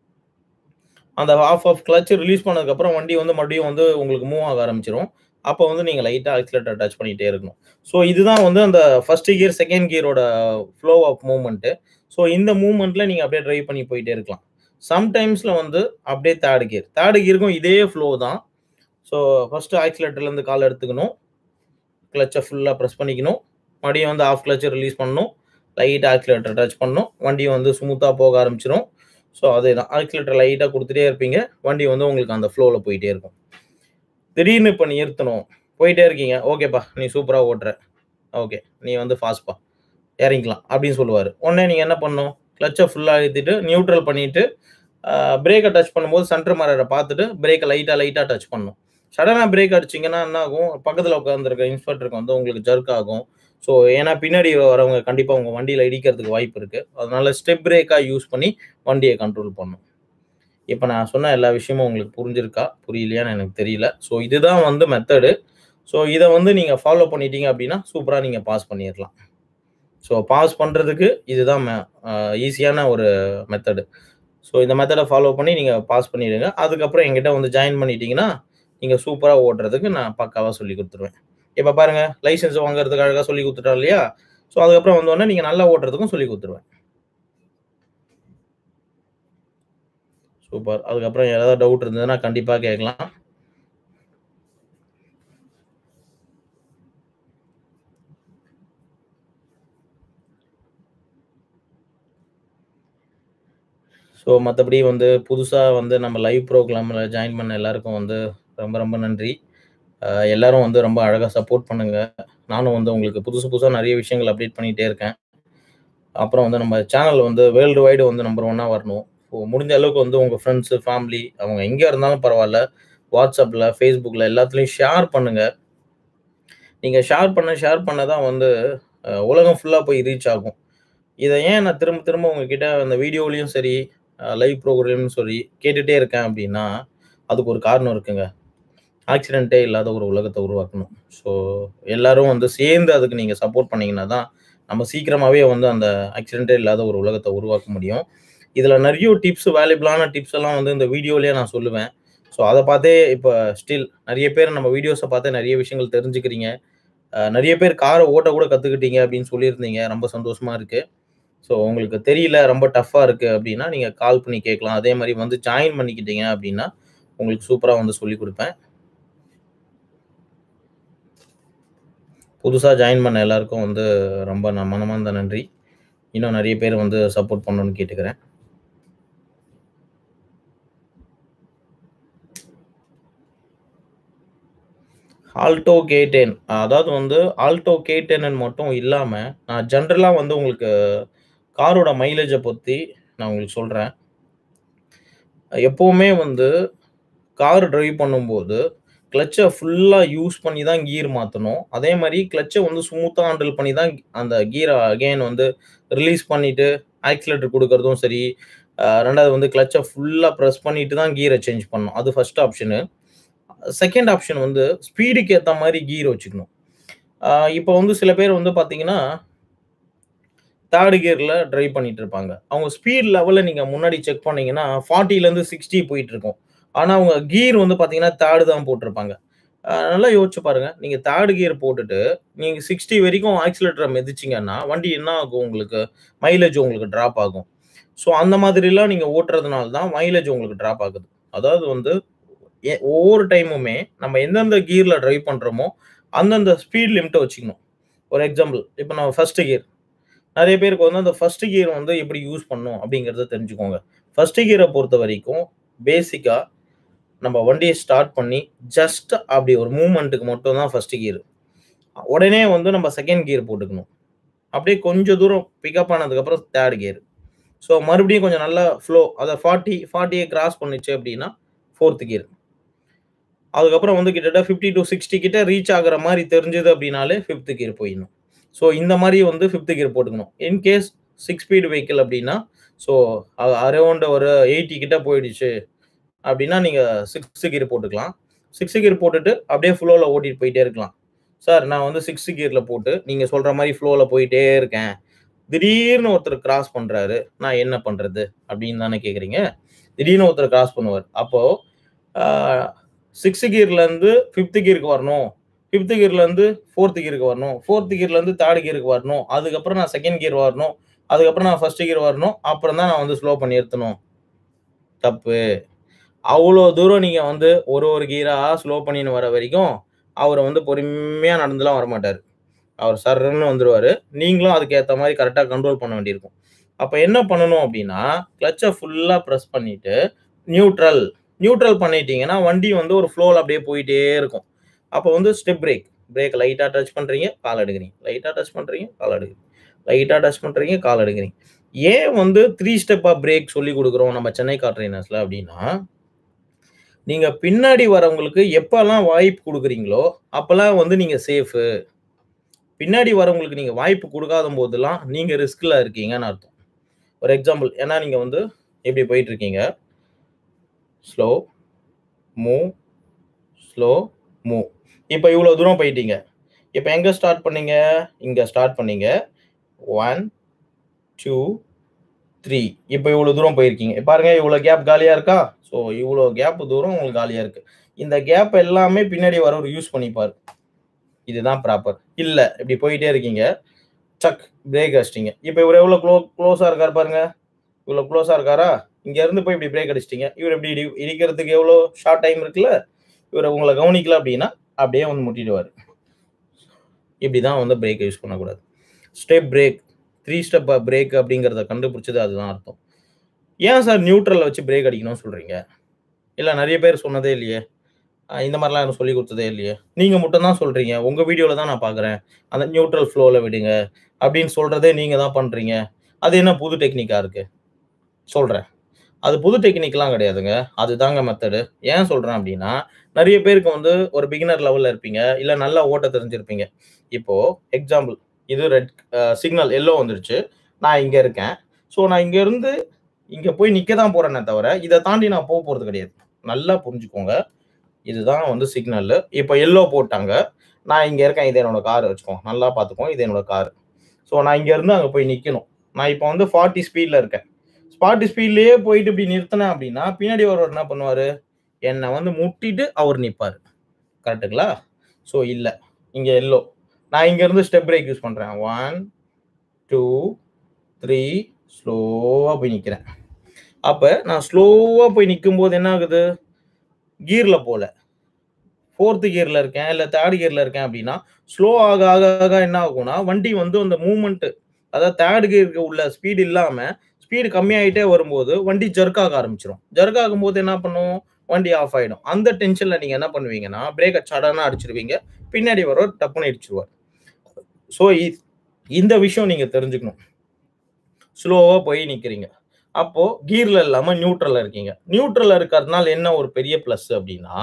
அந்த ஹால்ஃப் ஆஃப் கிளட்ச் ரிலீஸ் பண்ணதுக்கப்புறம் வண்டி வந்து மறுபடியும் வந்து உங்களுக்கு மூவ் ஆக ஆரம்பிச்சுரும். அப்ப வந்து நீங்க லைட்டா ஆக்ஸிலரேட்டர் டச் பண்ணிட்டே இருக்கணும். ஸோ இதுதான் வந்து அந்த ஃபர்ஸ்ட் கியர், செகண்ட் கியரோட ஃப்ளோ ஆஃப் மூவ்மென்ட். ஸோ இந்த மூவ்மென்ட்ல நீங்க அப்படியே டிரைவ் பண்ணி போயிட்டே இருக்கலாம். சம்டைம்ஸ்ல வந்து அப்படியே தேர்ட் கியர். தேர்ட் கியருக்கும் இதே ஃப்ளோ தான். ஸோ ஃபர்ஸ்ட் ஆக்ஸிலரேட்டர்ல இருந்து கால எடுத்துக்கணும். கிளட்ச ஃபுல்லா பிரஸ் பண்ணிக்கணும். மறுபடியும் வந்து ஆஃப் கிளட்ச ரிலீஸ் பண்ணணும். லைட்டா ஆக்ஸிலரேட்டர் டச் பண்ணணும். வண்டி வந்து ஸ்மூத்தா போக ஆரம்பிச்சுரும். ஸோ அதேதான். ஆக்ஸிலரேட்டர் லைட்டா குடுத்துட்டே இருப்பீங்க. வண்டி வந்து உங்களுக்கு அந்த ஃப்ளோல போயிட்டே இருக்கும். திடீர்னு இப்ப நிறுத்தணும். போயிட்டே இருக்கீங்க. ஓகேப்பா நீ சூப்பரா ஓட்டுற. ஓகே. நீ வந்து ஃபாஸ்ட்ப்பா. இறங்கிக்கலாம் அப்படின்னு சொல்லுவாரு. உடனே நீங்க என்ன பண்ணணும்? கிளட்ச ஃபுல்லா அழுத்திட்டு, நியூட்ரல் பண்ணிட்டு, அ பிரேக்க டச் பண்ணும்போது சென்டர் மிரர பார்த்துட்டு, பிரேக்க லைட்டா லைட்டா டச் பண்ணணும். சடனா பிரேக் அடிச்சீங்கன்னா என்ன ஆகும்? பக்கத்துல உட்கார்ந்திருக்க இன்ஸ்பெக்டருக்கு வந்து உங்களுக்கு ஜர்க் ஆகும். ஸோ ஏன்னா பின்னாடி வரவங்க கண்டிப்பா உங்க வண்டியில இடிக்கிறதுக்கு வாய்ப்பு இருக்கு. அதனால ஸ்டெப் பிரேக்கா யூஸ் பண்ணி வண்டிய கண்ட்ரோல் பண்ணணும். இப்ப நான் சொன்ன எல்லா விஷயமும் உங்களுக்கு புரிஞ்சிருக்கா? புரியலையான்னு எனக்கு தெரியல. ஸோ இதுதான் வந்து மெத்தடு. ஸோ இத வந்து நீங்க ஃபாலோ பண்ணிட்டீங்க அப்படின்னா, சூப்பரா நீங்க பாஸ் பண்ணிறலாம். ஸோ பாஸ் பண்றதுக்கு இதுதான் மெ அ ஈஸியான ஒரு மெத்தடு. ஸோ இந்த மெத்தட ஃபாலோ பண்ணி நீங்க பாஸ் பண்ணிடுங்க. அதுக்கப்புறம் என்கிட்ட வந்து ஜாயின் பண்ணிட்டீங்கன்னா, நீங்க சூப்பரா ஓட்டுறதுக்கு நான் பக்காவா சொல்லிக் குடுத்துருவேன். இப்ப பாருங்க லைசென்ஸ் வாங்குறதுக்கு அழகா சொல்லிக் குடுத்துட்டோம் இல்லையா? ஸோ அதுக்கப்புறம் வந்தோனே நீங்க நல்லா ஓட்டுறதுக்கும் சொல்லிக் குடுத்துருவேன். சூப்பர். அதுக்கப்புறம் ஏதாவது டவுட் இருந்ததுன்னா கண்டிப்பா கேட்கலாம். ஸோ மத்தபடி வந்து புதுசா வந்து நம்ம லைவ் ப்ரோகிராம்ல ஜாயின் பண்ண எல்லாருக்கும் வந்து ரொம்ப ரொம்ப நன்றி. அ எல்லாரும் வந்து ரொம்ப அழகா சப்போர்ட் பண்ணுங்க. நானும் வந்து உங்களுக்கு புதுசு புதுசா நெறைய விஷயங்கள் அப்டேட் பண்ணிட்டே இருக்கேன். அப்புறம் வந்து நம்ம சேனல் வந்து வேர்ல்டு வைடு வந்து நம்பர் ஒன்னா வரணும். ஸோ முடிஞ்ச அளவுக்கு வந்து உங்க ஃப்ரெண்ட்ஸ், ஃபேமிலி அவங்க எங்க இருந்தாலும் பரவால்ல. WhatsAppல, Facebookல எல்லாத்துலயும் ஷேர் பண்ணுங்க. நீங்க ஷேர் பண்ண, ஷேர் பண்ண தான் வந்து அ உலகம் ஃபுல்லா போய் ரீச் ஆகும். இத ஏன் நான் திரும்ப திரும்ப உங்ககிட்ட அந்த வீடியோலயும் சரி, அ லைவ் ப்ரோகிராம்லயும் சரி கேட்டுட்டே இருக்கேன் அப்டின்னா, அதுக்கு ஒரு காரணம் இருக்குங்க. ஆக்சிடென்ட்டே இல்லாத ஒரு உலகத்த உருவாக்கணும். ஸோ எல்லாரும் வந்து சேர்ந்து அதுக்கு நீங்க சப்போர்ட் பண்ணீங்கன்னா தான், நம்ம சீக்கிரமாவே வந்து அந்த ஆக்சிடென்ட்டே இல்லாத ஒரு உலகத்த உருவாக்க முடியும். இதுல நெறைய டிப்ஸ் வேல்யூபிளான டிப்ஸ் எல்லாம் வந்து இந்த வீடியோலயே நான் சொல்லுவேன். ஸோ அத பார்த்தே இப்ப ஸ்டில் நெறைய பேர் நம்ம வீடியோஸ பார்த்தே நெறைய விஷயங்கள் தெரிஞ்சுக்கிறீங்க. அ நெறைய பேர் கார ஓட்ட கூட கத்துக்கிட்டீங்க அப்டின்னு சொல்லியிருந்தீங்க. ரொம்ப சந்தோஷமா இருக்கு. ஸோ உங்களுக்கு தெரியல, ரொம்ப டஃப்பா இருக்கு அப்டின்னா, நீங்க கால் பண்ணி கேட்கலாம். அதே மாரி வந்து ஜாயின் பண்ணிக்கிட்டீங்க அப்டின்னா, உங்களுக்கு சூப்பரா வந்து சொல்லிக் குடுப்பேன். புதுசா ஜாயின் பண்ண எல்லாருக்கும் வந்து ரொம்ப நான் மனமார்ந்த நன்றி. இன்னும் நெறைய பேர் வந்து சப்போர்ட் பண்ணணும்னு கேட்டுக்கிறேன். ஆல்டோ K10 அதாவது வந்து ஆல்டோ K10ன்னு மட்டும் இல்லாம, நான் ஜெனரலா வந்து உங்களுக்கு காரோட மைலேஜ பத்தி நான் உங்களுக்கு சொல்றேன். எப்பவுமே வந்து கார் டிரைவ் பண்ணும்போது, கிளட்ச ஃபுல்லா யூஸ் பண்ணி தான் கியர் மாத்தணும். அதே மாரி கிளட்ச வந்து ஸ்மூத்தா ஹேண்டில் பண்ணி தான் அந்த கியர அகைன் வந்து ரிலீஸ் பண்ணிட்டு, ஆக்ஸிலரேட்டர் குடுக்குறதும் சரி, அ 2வது வந்து கிளட்ச ஃபுல்லா பிரஸ் பண்ணிட்டு தான் கியர சேஞ்ச் பண்ணணும். அது ஃபர்ஸ்ட் ஆப்ஷனு. செகண்ட் ஆப்ஷன் வந்து ஸ்பீடுக்கு ஏத்த மாரி கியர் வச்சுக்கணும். அ இப்ப வந்து சில பேர் வந்து பார்த்தீங்கன்னா 3 கியர்ல டிரைவ் பண்ணிட்டு இருப்பாங்க. அவங்க ஸ்பீட் லெவல நீங்க முன்னாடி செக் பண்ணீங்கன்னா, 40லேருந்து 60 போயிட்டுருக்கும். ஆனா அவங்க கியர் வந்து பார்த்தீங்கன்னா 3 தான் போட்டிருப்பாங்க. அ நல்லா யோசிச்சு பாருங்க. நீங்க 3 கியர் போட்டுட்டு, நீங்க 60 வரைக்கும் ஆக்ஸிலரேட்டர மிதிச்சீங்கன்னா, வண்டி என்ன ஆகும் உங்களுக்கு? மைலேஜ் உங்களுக்கு டிராப் ஆகும். ஸோ அந்த மாதிரிலாம் நீங்க ஓட்டுறதுனால தான் மைலேஜ் உங்களுக்கு டிராப் ஆகுது. அதாவது வந்து எ ஒவ்வொரு டைமுமே நம்ம எந்தெந்த கியர்ல டிரைவ் பண்றோமோ, அந்தந்த ஸ்பீட் லிமிட்ட வச்சுக்கணும். ஒரு எக்ஸாம்பிள் இப்ப நான் ஃபர்ஸ்ட் கியர். நெறைய பேருக்கு வந்து அந்த ஃபர்ஸ்ட் கியர் வந்து எப்படி யூஸ் பண்ணணும் அப்டிங்கிறத தெரிஞ்சுக்கோங்க. ஃபர்ஸ்ட் கியர பொறுத்தவரைக்கும் பேசிக்கா நம்ம வண்டிய ஸ்டார்ட் பண்ணி ஜஸ்ட் அப்டி ஒரு மூவ்மென்ட்க்கு மட்டும் தான் ஃபர்ஸ்ட் கியர். உடனே வந்து நம்ம செகண்ட் கியர் போட்டுக்கணும். அப்டியே கொஞ்சம் தூரம் பிக்கப் ஆனதுக்கப்புறம் 3 கியர். ஸோ மறுபடியும் கொஞ்சம் நல்லா ஃப்ளோ அத 40 40ய கிராஸ் பண்ணுச்சு அப்டின்னா, 4த் கியர். அதுக்கப்புறம் வந்து கிட்டத்தட்ட 50 டூ 60 கிட்ட ரீச் ஆகுற மாரி தெரிஞ்சது அப்டின்னாலே 5த் கியர் போயிடணும். ஸோ இந்த மாரி வந்து 5த் கியர் போட்டுக்கணும். இன் கேஸ் 6 ஸ்பீட் வெஹிக்கிள் அப்டின்னா, ஸோ அ அரவுண்ட் ஒரு 80 கிட்ட போயிடுச்சு அப்டின்னா, நீங்க 6த் கியர் போட்டுக்கலாம். 6த் கியர் போட்டுட்டு அப்டியே ஃப்ளோல ஓட்டிட்டு போயிட்டே இருக்கலாம். சார் நான் வந்து 6த் கியர்ல போட்டு, நீங்க சொல்ற மாரி ஃப்ளோல போயிட்டே இருக்கேன். திடீர்னு ஒருத்தர் கிராஸ் பண்றாரு. நான் என்ன பண்றது? அப்டின்னு தானே கேட்கிறீங்க? திடீர்னு ஒருத்தர் கிராஸ் பண்ணுவாரு. அப்போ அ 6த் கியர்லருந்து 5த் கியருக்கு வரணும். 5த் கியர்லருந்து 4த் கியருக்கு வரணும். 4த் கியர்லருந்து 3 கியருக்கு வரணும். அதுக்கப்புறம் நான் செகண்ட் கியர் வரணும். அதுக்கப்புறம் நான் ஃபர்ஸ்ட் கியர் வரணும். அப்புறம் தான் நான் வந்து ஸ்லோ பண்ணி நிறுத்தணும். தப்பு. அவ்ளோ தூரம் நீங்க வந்து ஒரு ஒரு கியரா ஸ்லோ பண்ணின்னு வர வரைக்கும், அவரு வந்து பொறுமையா நடந்துலாம் வரமாட்டாரு. அவர் சர்ருன்னு வந்துருவாரு. நீங்களும் அதுக்கு ஏத்த மாரி கரெக்ட்டா கண்ட்ரோல் பண்ண வேண்டியிருக்கும். அப்ப என்ன பண்ணணும் அப்டின்னா, கிளட்ச ஃபுல்லா பிரஸ் பண்ணிட்டு, நியூட்ரல் நியூட்ரல் பண்ணிட்டீங்கன்னா, வண்டி வந்து ஒரு ஃப்ளோல அப்டியே போயிட்டே இருக்கும். அப்ப வந்து ஸ்டெப் பிரேக். பிரேக்க லைட்டா டச் பண்றீங்க, கால் எடுக்குறீங்க. லைட்டா டச் பண்றீங்க, கால் எடுக்குறீங்க. லைட்டா டச் பண்றீங்க, கால் எடுக்குறீங்க. ஏன் வந்து 3 ஸ்டெப்பா பிரேக் சொல்லிக் குடுக்குறோம் நம்ம சென்னை கார் ட்ரெய்னர்ஸ்ல அப்டின்னா, நீங்க பின்னாடி வரவங்களுக்கு எப்பலாம் வாய்ப்பு குடுக்குறீங்களோ, அப்பலாம் வந்து நீங்க சேஃபு. பின்னாடி வரவங்களுக்கு நீங்க வாய்ப்பு குடுக்காத போதெல்லாம், நீங்க ரிஸ்க்ல இருக்கீங்கன்னு அர்த்தம். ஒரு எக்ஸாம்பிள் ஏன்னா நீங்க வந்து இப்டி போயிட்டு இருக்கீங்க. Slow, move, slow, move. இப்ப இவ்ளோ தூரம் போயிட்டீங்க. இப்ப எங்க ஸ்டார்ட் பண்ணீங்க? இங்க ஸ்டார்ட் பண்ணீங்க. 1, 2, 3 இப்ப இவ்ளோ தூரம் போயிருக்கீங்க. பாருங்க இவ்ளோ கேப் காலியா இருக்கா? ஸோ இவ்ளோ கேப் தூரம் உங்களுக்கு காலியா இருக்கு. இந்த கேப் எல்லாமே பின்னாடி வரவரு யூஸ் பண்ணிப்பாரு. இதுதான் ப்ராப்பர். இல்ல இப்டி போயிட்டே இருக்கீங்க. சக் பிரேக் அடிச்சிட்டீங்க. இப்ப இவரு எவ்ளோ க்ளோ க்ளோஸா இருக்காரு பாருங்க. இவ்ளோ க்ளோஸா இருக்காரா? இங்க இருந்து போய் இப்டி பிரேக் அடிச்சிட்டீங்க. இவரு இப்டி இடி இடிக்கிறதுக்கு எவ்ளோ ஷார்ட் டைம் இருக்குல்ல? இவரு உங்கள கவனிக்கல அப்டின்னா, அப்டியே வந்து முட்டிடுவாரு. இப்டி தான் வந்து பிரேக்க யூஸ் பண்ணக்கூடாது. ஸ்டெப் பிரேக் 3 ஸ்டெப் பிரேக் அப்டிங்கிறத கண்டுபிடிச்சது அதுதான் அர்த்தம். ஏன் சார் நியூட்ரல்ல வச்சு பிரேக் அடிக்கணும்னு சொல்றீங்க? இல்ல நெறைய பேர் சொன்னதே இல்லையே. அ இந்த மாரிலாம் எனக்கு சொல்லிக் குடுத்ததே இல்லையே. நீங்க மட்டும் தான் சொல்றீங்க. உங்க வீடியோல தான் நான் பார்க்குறேன். அந்த நியூட்ரல் ஃப்ளோல விடுங்க. அப்டின்னு சொல்றதே நீங்க தான் பண்றீங்க. அது என்ன புது டெக்னிக்கா இருக்கு? சொல்றேன். அது புது டெக்னிக்லாம் கிடையாதுங்க. அதுதாங்க மெத்தடு. ஏன் சொல்றேன் அப்டின்னா, நெறைய பேருக்கு வந்து ஒரு பிகினர் லெவல்ல இருப்பீங்க. இல்ல நல்லா ஓட்ட தெரிஞ்சிருப்பீங்க. இப்போ எக்ஸாம்பிள் இது ரெட் அ சிக்னல் எல்லோ வந்துருச்சு. நான் இங்க இருக்கேன். ஸோ நான் இங்க இருந்து இங்க போய் நிக்க தான் போறேனே தவிர, இத தாண்டி நான் போ போறது கிடையாது. நல்லா புரிஞ்சுக்கோங்க. இதுதான் வந்து சிக்னலு. இப்ப எல்லோ போட்டாங்க. நான் இங்க இருக்கேன். இது என்னோட கார் வச்சுக்கோங்க. நல்லா பார்த்துக்கோங்க. இது என்னோட கார். ஸோ நான் இங்க இருந்து அங்க போய் நிக்கணும். நான் இப்ப வந்து 40 ஸ்பீட்ல இருக்கேன். 40 ஸ்பீட்லயே போயிட்டு இப்டி நிறுத்துனேன் அப்டின்னா, பின்னாடி வரவர் என்ன பண்ணுவாரு? என்ன வந்து முட்டிட்டு அவர் நிப்பாரு. கரெக்ட்டுங்களா? ஸோ இல்ல. இங்க எல்லோ. நான் இங்க இருந்து ஸ்டெப் பிரேக் யூஸ் பண்றேன். 1, 2, 3 ஸ்லோவா போய் நிக்கிறேன். அப்ப நான் ஸ்லோவா போய் நிக்கும்போது என்ன ஆகுது? கியர்ல போல. 4த் கியர்ல இருக்கேன், இல்ல 3 கியர்ல இருக்கேன் அப்டின்னா, ஸ்லோ ஆக ஆக ஆக என்ன ஆகும்னா, வண்டி வந்து அந்த மூவ்மெண்ட் அதாவது 3 கியருக்கு உள்ள ஸ்பீட் இல்லாம, ஸ்பீடு கம்மியாயிட்டே வரும்போது, வண்டி ஜெர்க் ஆக ஆரம்பிச்சுரும். ஜெர்க் ஆகும்போது என்ன பண்ணும்? வண்டி ஆஃப் ஆயிடும். அந்த டென்ஷன்ல நீங்க என்ன பண்ணுவீங்கன்னா, பிரேக்க சடனா அடிச்சுருவீங்க. பின்னாடி வரவர் டப்புன்னு இடிச்சுருவார். ஸோ இ இந்த விஷயம் நீங்க தெரிஞ்சுக்கணும். ஸ்லோவா போய் நிக்கிறீங்க. அப்போ கியர்ல இல்லாம நியூட்ரல்ல இருக்கீங்க. நியூட்ரல்ல இருக்கிறதுனால என்ன ஒரு பெரிய பிளஸ் அப்டின்னா,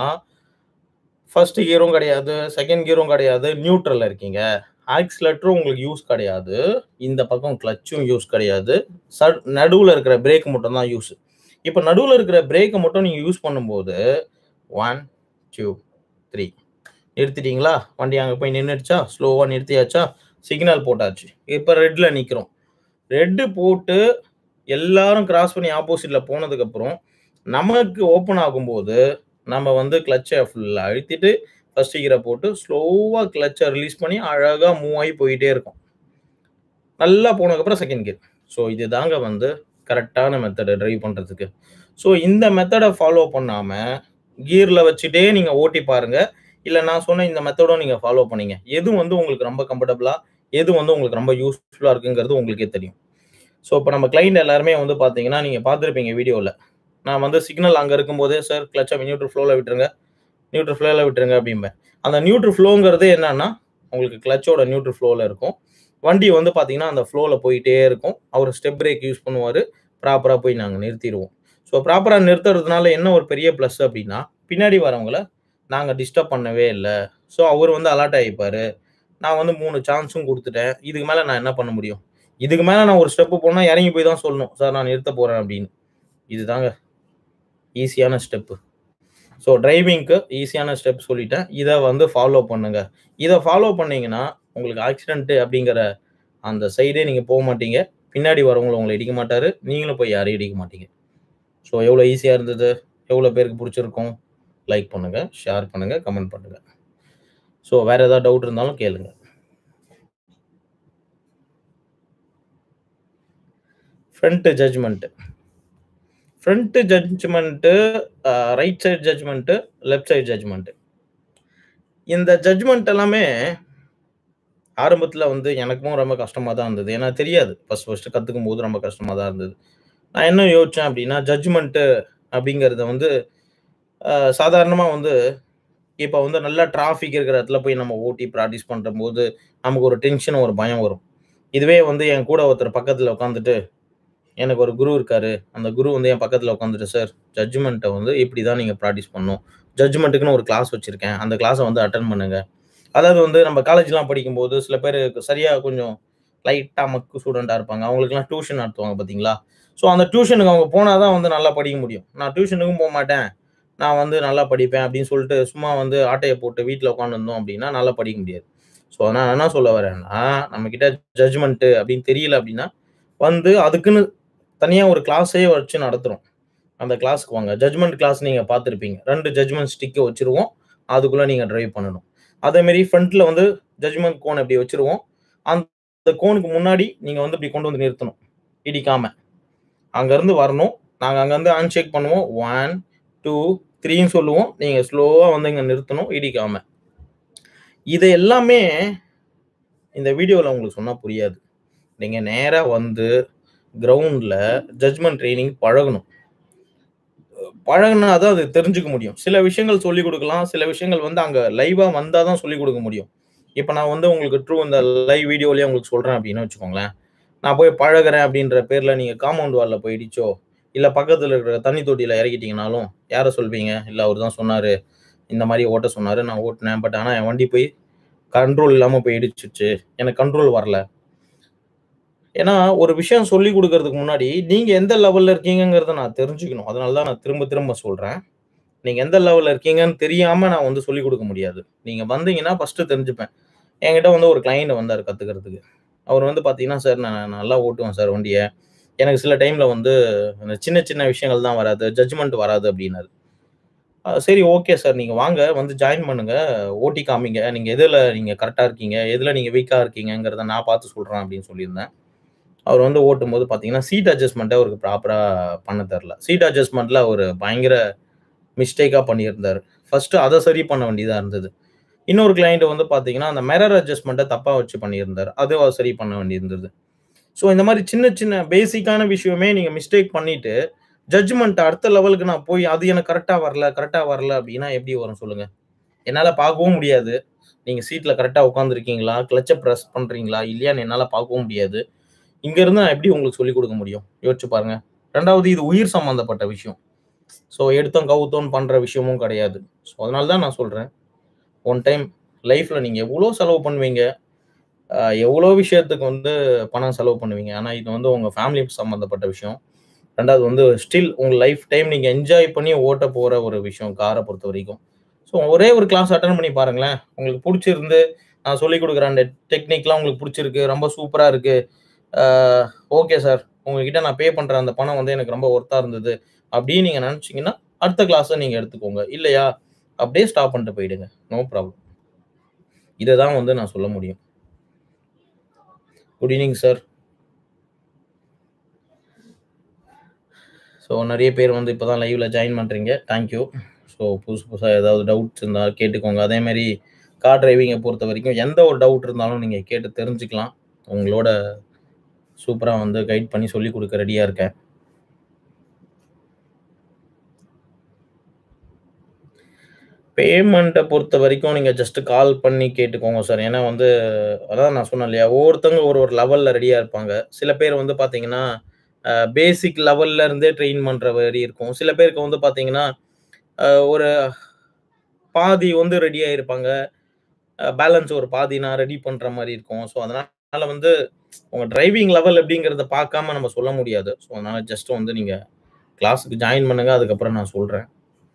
1 கியரும் கிடையாது, 2ண்ட் கியரும் கிடையாது. நியூட்ரல்ல இருக்கீங்க. ஆக்ஸிலரேட்டரும் உங்களுக்கு யூஸ் கிடையாது. இந்த பக்கம் கிளட்சும் யூஸ் கிடையாது. சட் நடுவுல இருக்கிற பிரேக் மட்டும் தான் யூஸ். இப்ப நடுவுல இருக்கிற பிரேக்க மட்டும் நீங்க யூஸ் பண்ணும்போது 1, 2, 3 நிறுத்திட்டீங்களா? வண்டி அங்க போய் நின்னுடுச்சா? ஸ்லோவா நிறுத்தியாச்சா? சிக்னல் போட்டாச்சு. இப்ப ரெட்ல நிக்கிறோம். ரெட் போட்டு எல்லாரும் கிராஸ் பண்ணி ஆப்போசிட்ல போனதுக்கப்புறம், நமக்கு ஓப்பன் ஆகும்போது, நம்ம வந்து கிளட்ச ஃபுல்லா அழுத்திட்டு, 1 கியர போட்டு ஸ்லோவா கிளட்ச ரிலீஸ் பண்ணி அழகா மூவ் ஆயி போயிட்டே இருக்கோம். நல்லா போனதுக்கப்புறம் 2ண்ட் கியர். ஸோ இதுதாங்க வந்து கரெக்ட்டான மெத்தடு டிரைவ் பண்றதுக்கு. ஸோ இந்த மெத்தட ஃபாலோ பண்ணாம, கியர்ல வச்சுட்டே நீங்க ஓட்டி பாருங்க. இல்ல நான் சொன்ன இந்த மெத்தடும் நீங்க ஃபாலோ பண்ணீங்க. எது வந்து உங்களுக்கு ரொம்ப கம்ஃபர்டபுளா, எது வந்து உங்களுக்கு ரொம்ப யூஸ்ஃபுல்லா இருக்குங்கிறது உங்களுக்கே தெரியும். ஸோ இப்ப நம்ம கிளையன்ட் எல்லாருமே வந்து பார்த்தீங்கன்னா, நீங்க பார்த்திருப்பீங்க வீடியோல. நான் வந்து சிக்னல் அங்க இருக்கும்போதே, "சார் கிளட்ச நியூட்ரல் ஃப்ளோல விட்டுருங்க. நியூட்ரல் ஃப்ளோல விட்டுருங்க" அப்டிம்பேன். அந்த நியூட்ரல் ஃப்ளோங்கிறது என்னன்னா, உங்களுக்கு கிளட்சோட நியூட்ரல் ஃப்ளோல இருக்கும். வண்டி வந்து பார்த்தீங்கன்னா, அந்த ஃப்ளோல போயிட்டே இருக்கும். அவரு ஸ்டெப் பிரேக் யூஸ் பண்ணுவாரு. ப்ராப்பரா போய் நாங்க நிறுத்திருவோம். ஸோ ப்ராப்பரா நிறுத்துறதுனால என்ன ஒரு பெரிய பிளஸ் அப்டின்னா, பின்னாடி வரவங்கள நாங்க டிஸ்டர்ப் பண்ணவே இல்ல. ஸோ அவரு வந்து அலர்ட் ஆயிப்பாரு. நான் வந்து 3 சான்ஸும் குடுத்துட்டேன். இதுக்கு மேல நான் என்ன பண்ண முடியும்? இதுக்கு மேல நான் ஒரு ஸ்டெப் போனா இறங்கி போய் தான் சொல்லணும். "சார் நான் நிறுத்தப் போறேன்" அப்டின்னு. இதுதாங்க ஈஸியான ஸ்டெப்பு. ஸோ டிரைவிங்க்கு ஈஸியான ஸ்டெப் சொல்லிட்டேன். இத வந்து ஃபாலோ பண்ணுங்க. இத ஃபாலோ பண்ணீங்கன்னா, உங்களுக்கு ஆக்சிடென்ட் அப்டிங்கிற அந்த சைடே நீங்க போ மாட்டீங்க. பின்னாடி வரவங்களும் உங்கள இடிக்க மாட்டாரு. நீங்களும் போய் யாரையும் இடிக்க மாட்டீங்க. ஸோ எவ்வளோ ஈஸியா இருந்தது? எவ்வளோ பேருக்கு புடிச்சிருக்கும்? லைக் பண்ணுங்க, ஷேர் பண்ணுங்க, கமெண்ட் பண்ணுங்க. ஸோ வேற ஏதாவது டவுட் இருந்தாலும் கேளுங்க. Front judgement. Front judgement, uh right side judgement, left side judgement. இந்த ஜட்ஜ்மென்ட் எல்லாமே ஆரம்பத்துல வந்து எனக்கும் ரொம்ப கஷ்டமா தான் இருந்தது. ஏன்னா தெரியாது. ஃபர்ஸ்ட் ஃபர்ஸ்ட் கத்துக்கும்போது ரொம்ப கஷ்டமா தான் இருந்தது. நான் என்ன யோசிச்சேன் அப்டின்னா, ஜட்ஜ்மென்ட் அப்டிங்கிறத வந்து அ சாதாரணமா வந்து இப்ப வந்து நல்லா டிராஃபிக் இருக்கிற இடத்துல போய் நம்ம ஓட்டி பிராக்டிஸ் பண்றம்போது, நமக்கு ஒரு டென்ஷன், ஒரு பயம் வரும். இதுவே வந்து என் கூட ஒருத்தர் பக்கத்துல உட்காந்துட்டு, எனக்கு ஒரு குரு இருக்காரு. அந்த குரு வந்து என் பக்கத்துல உட்காந்துட்டு, "சார் ஜட்ஜ்மென்ட்ட வந்து இப்டி தான் நீங்க பிராக்டிஸ் பண்ணணும். ஜட்ஜ்மென்ட்க்குன்னு ஒரு கிளாஸ் வச்சிருக்கேன். அந்த கிளாஸ வந்து அட்டெண்ட் பண்ணுங்க." அதாவது வந்து நம்ம காலேஜ்லாம் படிக்கும்போது சில பேரு சரியா கொஞ்சம் லைட்டா மக்கு ஸ்டூடெண்ட்டா இருப்பாங்க. அவங்களுக்கெல்லாம் டியூஷன் நடத்துவாங்க பார்த்தீங்களா? ஸோ அந்த டியூஷனுக்கு அவங்க போனா தான் வந்து நல்லா படிக்க முடியும். நான் டியூஷனுக்கும் போமாட்டேன். நான் வந்து நல்லா படிப்பேன் அப்டின்னு சொல்லிட்டு சும்மா வந்து ஆட்டைய போட்டு வீட்ல உட்காந்துருந்தோம் அப்டின்னா, நல்லா படிக்க முடியாது. ஸோ நான் என்ன சொல்ல வரேன்னா, நம்மகிட்ட ஜட்ஜ்மென்ட் அப்டின்னு தெரியல அப்டின்னா, வந்து அதுக்குன்னு தனியா ஒரு கிளாஸே வச்சு நடத்துறோம். அந்த கிளாஸ்க்கு வாங்க. ஜட்ஜ்மென்ட் கிளாஸ் நீங்க பார்த்திருப்பீங்க. 2 ஜட்ஜ்மென்ட் ஸ்டிக்க வச்சுருவோம். அதுக்குள்ள நீங்க டிரைவ் பண்ணணும். அதே மாரி ஃப்ரண்ட்ல வந்து ஜட்ஜ்மென்ட் கோன் இப்டி வச்சுருவோம். அந்த கோனுக்கு முன்னாடி நீங்க வந்து இப்டி கொண்டு வந்து நிறுத்தணும். இடிக்காம. அங்கருந்து வரணும். நாங்க அங்கருந்து ஹேண்ட் ஷேக் பண்ணுவோம். 1, 2, 3ன்னு சொல்லுவோம். நீங்க ஸ்லோவா வந்து இங்க நிறுத்தணும். இடிக்காம. இத எல்லாமே இந்த வீடியோல உங்களுக்கு சொன்னா புரியாது. நீங்க நேரா வந்து கிரவுண்ட்ல ஜட்ஜ்மென்ட் ட்ரெய்னிங் பழகணும். பழகுனா தான் அது தெரிஞ்சுக்க முடியும். சில விஷயங்கள் சொல்லிக் குடுக்கலாம். சில விஷயங்கள் வந்து அங்க லைவா வந்தா தான் சொல்லிக் குடுக்க முடியும். இப்ப நான் வந்து உங்களுக்கு ட்ரூ இந்த லைவ் வீடியோலயே உங்களுக்கு சொல்றேன் அப்டின்னு வச்சுக்கோங்களேன். நான் போய் பழகுறேன் அப்டின்ற பேர்ல நீங்க காம்பவுண்ட் வால்ல போய் இடிச்சோ, இல்ல பக்கத்துல இருக்கிற தண்ணி தொட்டியில இறக்கிட்டீங்கனாலும், யார சொல்வீங்க? இல்ல அவரு தான் சொன்னாரு. இந்த மாரி ஓட்ட சொன்னாரு. நான் ஓட்டுனேன். பட் ஆனா என் வண்டி போய் கண்ட்ரோல் இல்லாம போய் இடிச்சுருச்சு. எனக்கு கண்ட்ரோல் வரல. ஏன்னா, ஒரு விஷயம் சொல்லிக் குடுக்கறதுக்கு முன்னாடி, நீங்க எந்த லெவல்ல இருக்கீங்கங்கிறத நான் தெரிஞ்சுக்கணும். அதனால தான் நான் திரும்ப திரும்ப சொல்றேன். நீங்க எந்த லெவல்ல இருக்கீங்கன்னு தெரியாம நான் வந்து சொல்லிக் குடுக்க முடியாது. நீங்க வந்தீங்கன்னா ஃபர்ஸ்ட்டு தெரிஞ்சுப்பேன். என்கிட்ட வந்து ஒரு கிளையண்ட் வந்தாரு கத்துக்கிறதுக்கு. அவரு வந்து பார்த்தீங்கன்னா, "சார் நான் நல்லா ஓட்டுவேன் சார் வண்டிய. எனக்கு சில டைம்ல வந்து அந்த சின்ன சின்ன விஷயங்கள் தான் வராது. ஜட்ஜ்மென்ட் வராது" அப்டின்னாரு. அ சரி ஓகே சார். நீங்க வாங்க. வந்து ஜாயின் பண்ணுங்க. ஓட்டி காமிங்க. நீங்க எதுல நீங்க கரெக்ட்டா இருக்கீங்க? எதுல நீங்க வீக்கா இருக்கீங்கங்கிறத நான் பார்த்து சொல்றேன் அப்டின்னு சொல்லியிருந்தேன். அவரு வந்து ஓட்டும்போது பார்த்தீங்கன்னா, சீட் அட்ஜஸ்ட்மென்ட்ட அவருக்கு ப்ராப்பரா பண்ண தெர்ல. சீட் அட்ஜஸ்ட்மென்ட்ல அவரு பயங்கர மிஸ்டேக்கா பண்ணியிருந்தாரு. ஃபர்ஸ்ட்டு அத சரி பண்ண வேண்டியதா இருந்தது. இன்னொரு கிளையண்ட் வந்து பார்த்தீங்கன்னா, அந்த மிரர் அட்ஜஸ்ட்மென்ட்ட தப்பா வச்சு பண்ணியிருந்தாரு. அது அவர் சரி பண்ண வேண்டியிருந்தது. ஸோ இந்த மாரி சின்ன சின்ன பேசிக்கான விஷயமே நீங்க மிஸ்டேக் பண்ணிட்டு, ஜட்ஜ்மென்ட் அடுத்த லெவலுக்கு நான் போய் அது எனக்கு கரெக்ட்டா வரல, கரெக்ட்டா வரல அப்டின்னா எப்டி வரும் சொல்லுங்க? என்னால பார்க்கவும் முடியாது. நீங்க சீட்ல கரெக்ட்டா உட்கார்ந்திருக்கீங்களா? கிளட்ச பிரஸ் பண்றீங்களா? இல்லையான்னு என்னால பார்க்கவும் முடியாது. இங்க இருந்து நான் எப்டி உங்களுக்கு சொல்லிக் குடுக்க முடியும்? யோசிச்சு பாருங்க. 2வது இது உயிர் சம்மந்தப்பட்ட விஷயம். ஸோ எடுத்தோம் கவுத்தோம்ன்னு பண்ற விஷயமும் கிடையாது. ஸோ அதனால தான் நான் சொல்றேன். ஒன் டைம் லைஃப்ல நீங்க எவ்ளோ செலவு பண்ணுவீங்க? அ எவ்ளோ விஷயத்துக்கு வந்து பணம் செலவு பண்ணுவீங்க? ஆனா இது வந்து உங்க ஃபேமிலி சம்மந்தப்பட்ட விஷயம். 2வது வந்து ஸ்டில் உங்க லைஃப் டைம் நீங்க என்ஜாய் பண்ணி ஓட்டப் போற ஒரு விஷயம் கார பொறுத்தவரைக்கும். ஸோ ஒரே ஒரு கிளாஸ் அட்டெண்ட் பண்ணி பாருங்களேன். உங்களுக்கு புடிச்சிருந்து, நான் சொல்லிக் குடுக்குற அந்த டெக்னிக்லாம் உங்களுக்கு புடிச்சிருக்கு. ரொம்ப சூப்பரா இருக்கு. Uh okay sir. உங்ககிட்ட நான் பே பண்ற அந்த பணம் வந்து எனக்கு ரொம்ப ஒர்த்தா இருந்தது. அப்டின்னு நீங்க நெனச்சீங்கன்னா, அடுத்த கிளாஸ நீங்க எடுத்துக்கோங்க. இல்லையா, அப்டியே ஸ்டாப் பண்ணிட்டு போயிடுங்க. No problem. இத தான் வந்து நான் சொல்ல முடியும். Good evening sir. ஸோ நெறைய பேர் வந்து இப்ப தான் லைவ்ல ஜாயின் பண்றீங்க. Thank you. ஸோ புதுசு புதுசா ஏதாவது டவுட்ஸ் இருந்தா கேட்டுக்கோங்க. அதே மாரி கார் டிரைவிங்க பொறுத்தவரைக்கும் எந்த ஒரு டவுட் இருந்தாலும் நீங்க கேட்டு தெரிஞ்சுக்கலாம். உங்களோட சூப்பரா வந்து கைட் பண்ணி சொல்லிக் குடுக்க ரெடியா இருக்கேன். பேமெண்ட்ட பொறுத்தவரைக்கும் நீங்க ஜஸ்ட் கால் பண்ணி கேட்டுக்கோங்க சார். ஏன்னா வந்து அதான் நான் சொன்னேன் இல்லையா, ஒவ்வொருத்தவங்க ஒரு ஒரு லெவல்ல ரெடியா இருப்பாங்க. சில பேர் வந்து பார்த்தீங்கன்னா, அ பேசிக் லெவல்ல இருந்தே ட்ரெயின் பண்ற மாரி இருக்கும். சில பேருக்கு வந்து பார்த்தீங்கன்னா, அ ஒரு பாதி வந்து ரெடியா இருப்பாங்க. அ பேலன்ஸ் ஒரு பாதி நான் ரெடி பண்ற மாரி இருக்கும். ஸோ அதனால வந்து உங்க டிரைவிங் லெவல் எப்டிங்கிறத பார்க்காம நம்ம சொல்ல முடியாது. ஸோ அதனால ஜஸ்ட் வந்து நீங்க கிளாஸ்க்கு ஜாயின் பண்ணுங்க. அதுக்கப்புறம் நான் சொல்றேன்.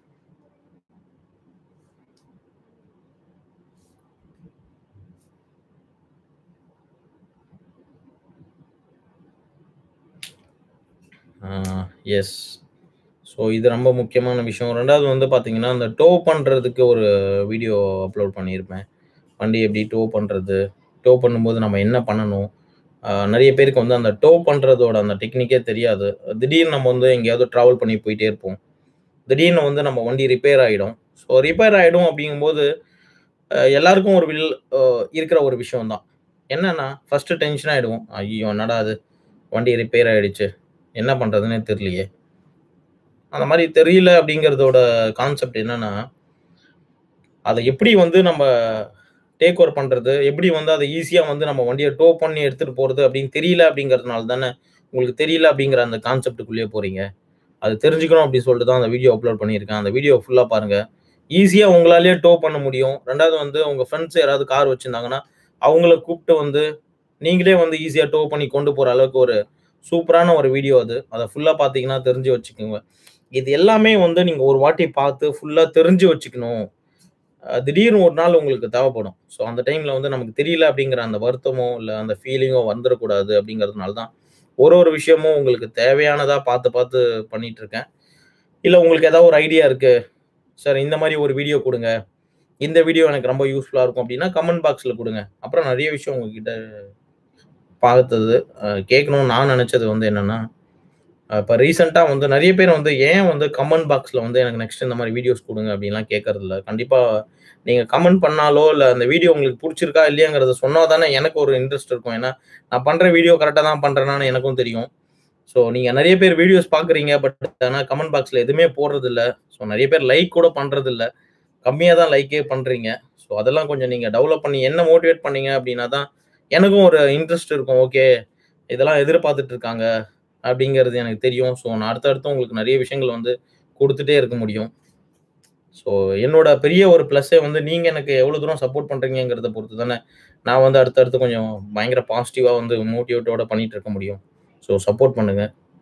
ஆ எஸ். ஸோ இது ரொம்ப முக்கியமான விஷயம். 2வது வந்து பார்த்தீங்கன்னா, அந்த டோ பண்றதுக்கு ஒரு வீடியோ அப்லோட் பண்ணியிருப்பேன். வண்டி எப்டி டோ பண்றது? டோ பண்ணும்போது நம்ம என்ன பண்ணணும்? அ நெறைய பேருக்கு வந்து அந்த டோ பண்றதோட அந்த டெக்னிக்கே தெரியாது. திடீர்னு நம்ம வந்து எங்கேயாவது டிராவல் பண்ணி போயிட்டே இருப்போம். திடீர்னு வந்து நம்ம வண்டி ரிப்பேர் ஆயிடும். ஸோ ரிப்பேர் ஆயிடும் அப்டிங்கும்போது, அ எல்லாருக்கும் ஒரு வில் அ இருக்கிற ஒரு விஷயம் தான். என்னன்னா, ஃபர்ஸ்ட்டு டென்ஷன் ஆயிடுவோம். ஐய்யயோ! என்னடா இது வண்டி ரிப்பேர் ஆயிடுச்சு. என்ன பண்றதுன்னே தெரியலையே! அந்த மாரி தெரியல அப்டிங்கிறதோட கான்செப்ட் என்னன்னா, அத எப்டி வந்து நம்ம டேக் ஓவர் பண்றது? எப்டி வந்து அத ஈஸியா வந்து நம்ம வண்டிய டோ பண்ணி எடுத்துட்டு போறது அப்டின்னு தெரியல அப்டிங்கிறதுனால தானே, உங்களுக்கு தெரியல அப்டிங்கிற அந்த கான்செப்ட்க்குள்ளேயே போறீங்க. அது தெரிஞ்சுக்கணும் அப்டி சொல்லிட்டு தான் அந்த வீடியோ அப்லோட் பண்ணியிருக்கேன். அந்த வீடியோ ஃபுல்லா பாருங்க. ஈஸியா உங்களாலேயே டோ பண்ண முடியும். 2வது வந்து உங்க ஃபிரெண்ட்ஸ் யாராவது கார் வச்சிருந்தாங்கன்னா, அவங்கள கூப்ட்டு வந்து நீங்களே வந்து ஈஸியா டோ பண்ணி கொண்டு போற அளவுக்கு ஒரு சூப்பரான ஒரு வீடியோ அது. அத ஃபுல்லா பார்த்தீங்கன்னா தெரிஞ்சு வச்சுக்கோங்க. இது எல்லாமே வந்து நீங்க ஒரு வாட்டி பார்த்து ஃபுல்லா தெரிஞ்சு வச்சுக்கணும். அ திடீர்னு ஒரு நாள் உங்களுக்கு தேவைப்படும். ஸோ அந்த டைம்ல வந்து நமக்கு தெரியல அப்டிங்கிற அந்த வருத்தமோ, இல்ல அந்த ஃபீலிங்கோ வந்துறக்கூடாது அப்டிங்கிறதுனால தான், ஒரு ஒரு விஷயமும் உங்களுக்கு தேவையானதா பார்த்து பார்த்து பண்ணிட்டு இருக்கேன். இல்ல உங்களுக்கு ஏதாவது ஒரு ஐடியா இருக்கு. சார் இந்த மாரி ஒரு வீடியோ குடுங்க. இந்த வீடியோ எனக்கு ரொம்ப யூஸ்ஃபுல்லா இருக்கும் அப்டின்னா, கமெண்ட் பாக்ஸ்ல குடுங்க. அப்புறம் நெறைய விஷயம் உங்ககிட்ட பார்த்தது, அ கேட்கணும்னு நான் நெனச்சது வந்து என்னன்னா, அ இப்ப ரீசென்ட்டா வந்து நெறைய பேர் வந்து ஏன் வந்து கமெண்ட் பாக்ஸ்ல வந்து எனக்கு நெக்ஸ்ட் இந்த மாரி வீடியோஸ் குடுங்க அப்டின்லாம் கேட்கறதில்ல. கண்டிப்பா நீங்க கமெண்ட் பண்ணாலோ, இல்ல அந்த வீடியோ உங்களுக்கு புடிச்சிருக்கா இல்லையாங்கிறத சொன்னா தானே எனக்கு ஒரு இன்ட்ரெஸ்ட் இருக்கும். ஏன்னா, நான் பண்ற வீடியோ கரெக்ட்டா தான் பண்றேனான்னு எனக்கும் தெரியும். ஸோ நீங்க நெறைய பேர் வீடியோஸ் பார்க்குறீங்க. பட் ஆனா கமெண்ட் பாக்ஸ்ல எதுவுமே போடுறதில்ல. ஸோ நெறைய பேர் லைக் கூட பண்றதில்ல. கம்மியா தான் லைக்கே பண்றீங்க. ஸோ அதெல்லாம் கொஞ்சம் நீங்க டெவலப் பண்ணி என்ன மோட்டிவேட் பண்ணீங்க அப்டின்னா தான், எனக்கும் ஒரு இன்ட்ரெஸ்ட் இருக்கும். ஓகே இதெல்லாம் எதிர்பார்த்துட்டு இருக்காங்க. அப்படிங்கிறது எனக்கு தெரியும். ஸோ நான் அடுத்தடுத்து உங்களுக்கு நெறைய விஷயங்கள் வந்து குடுத்துட்டே இருக்க முடியும். ஸோ என்னோட பெரிய ஒரு ப்ளஸ்ஸே வந்து நீங்க எனக்கு எவ்வளோ தூரம் சப்போர்ட் பண்றீங்கங்கிறத பொறுத்து தானே, நான் வந்து அடுத்தடுத்து கொஞ்சம் பயங்கர பாசிட்டிவா வந்து மோட்டிவேட்டோட பண்ணிட்டு இருக்க முடியும். ஸோ சப்போர்ட் பண்ணுங்க.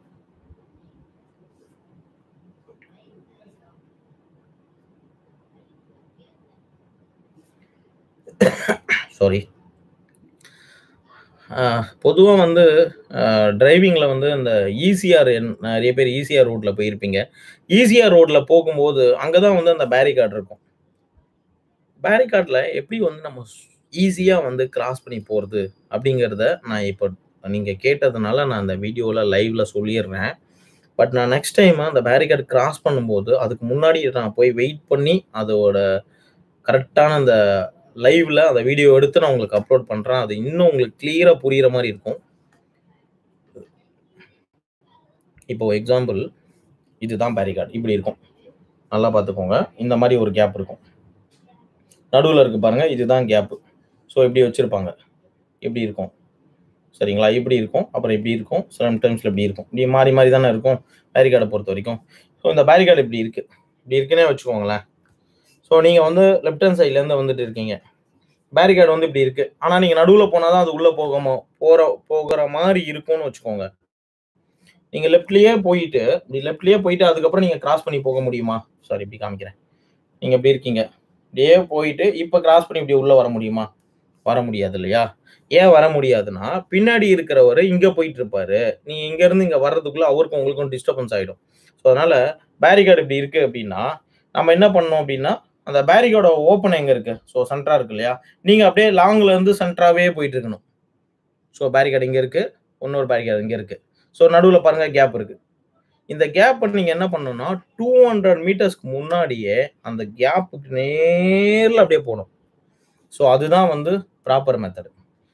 சாரி. ஆ பொதுவா வந்து அ டிரைவிங்ல வந்து இந்த ஈசிஆர் என் நெறைய பேர் ஈசிஆர் ரூட்ல போயிருப்பீங்க. ஈசிஆர் ரோட்ல போகும்போது, அங்க தான் வந்து அந்த பேரிகார்ட் இருக்கும். பேரிகார்ட்ல எப்படி வந்து நம்ம ஸ் ஈஸியா வந்து கிராஸ் பண்ணி போறது அப்படிங்கிறத நான் இப்ப நீங்க கேட்டதுனால நான் அந்த வீடியோல லைவ்ல சொல்லிர்றேன். பட் நான் நெக்ஸ்ட் டைம் அந்த பேரிகார்ட் கிராஸ் பண்ணும்போது, அதுக்கு முன்னாடி நான் போய் வெயிட் பண்ணி அதோட கரெக்ட்டான அந்த லைவ்ல அந்த வீடியோ எடுத்து நான் உங்களுக்கு அப்லோட் பண்றேன். அது இன்னும் உங்களுக்கு கிளியரா புரியிற மாரி இருக்கும். இப்போ எக்ஸாம்பிள் இதுதான் பேரிகார்ட். இப்படி இருக்கும். நல்லா பார்த்துக்கோங்க. இந்த மாரி ஒரு கேப் இருக்கும். நடுவுல இருக்கு பாருங்க. இதுதான் கேப். ஸோ இப்படி வச்சிருப்பாங்க. இப்படி இருக்கும். சரிங்களா? இப்படி இருக்கும். அப்புறம் இப்படி இருக்கும். சம்டைம்ஸ்ல இப்படி இருக்கும். இப்படி மாறி மாறி தானே இருக்கும். பேரிகார்ட பொறுத்தவரைக்கும். ஸோ இந்த பேரிகார்ட் இப்படி இருக்கு. இப்படி இருக்குன்னே வச்சுக்கோங்களேன். ஸோ நீங்க வந்து லெஃப்ட் ஹேண்ட் சைட்லேருந்து வந்துட்டு இருக்கீங்க. பேரிகார்ட் வந்து இப்படி இருக்கு. ஆனா நீங்க நடுவுல போனா தான் அது உள்ள போகுமோ போற போகுற மாரி இருக்கும்னு வச்சுக்கோங்க. நீங்க லெஃப்ட்லயே போயிட்டு, இப்படி லெஃப்ட்லயே போயிட்டு அதுக்கப்புறம் நீங்க கிராஸ் பண்ணி போக முடியுமா? சாரி இப்படி காமிக்கிறேன். நீங்க இப்படி இருக்கீங்க. இப்படியே போயிட்டு இப்ப கிராஸ் பண்ணி இப்படி உள்ள வர முடியுமா? வர முடியாது இல்லையா? ஏன் வர முடியாதுன்னா, பின்னாடி இருக்கிறவரு இங்க போயிட்டு இருப்பாரு. நீங்க இங்க இருந்து இங்க வர்றதுக்குள்ள அவருக்கும் உங்களுக்கும் டிஸ்டர்பன்ஸ் ஆயிடும். ஸோ அதனால பேரிகார்ட் இப்படி இருக்கு அப்படின்னா, நம்ம என்ன பண்ணணும் அப்படின்னா, அந்த பேரிகார்டோட ஓப்பன் எங்க இருக்கு? ஸோ சென்டரா இருக்கு இல்லையா? நீங்க அப்படியே லாங்ல இருந்து சென்டராவே போயிட்டு இருக்கணும். ஸோ பேரிகார்ட் இங்க இருக்கு. இன்னொரு பேரிகார்ட் இங்க இருக்கு. ஸோ நடுவுல பாருங்க கேப் இருக்கு. இந்த கேப்ப நீங்க என்ன பண்ணணும்னா, 200 மீட்டர்ஸ்க்கு முன்னாடியே அந்த கேப்புக்கு நேர்ல அப்படியே போணும். ஸோ அதுதான் வந்து ப்ராப்பர் மெத்தட்.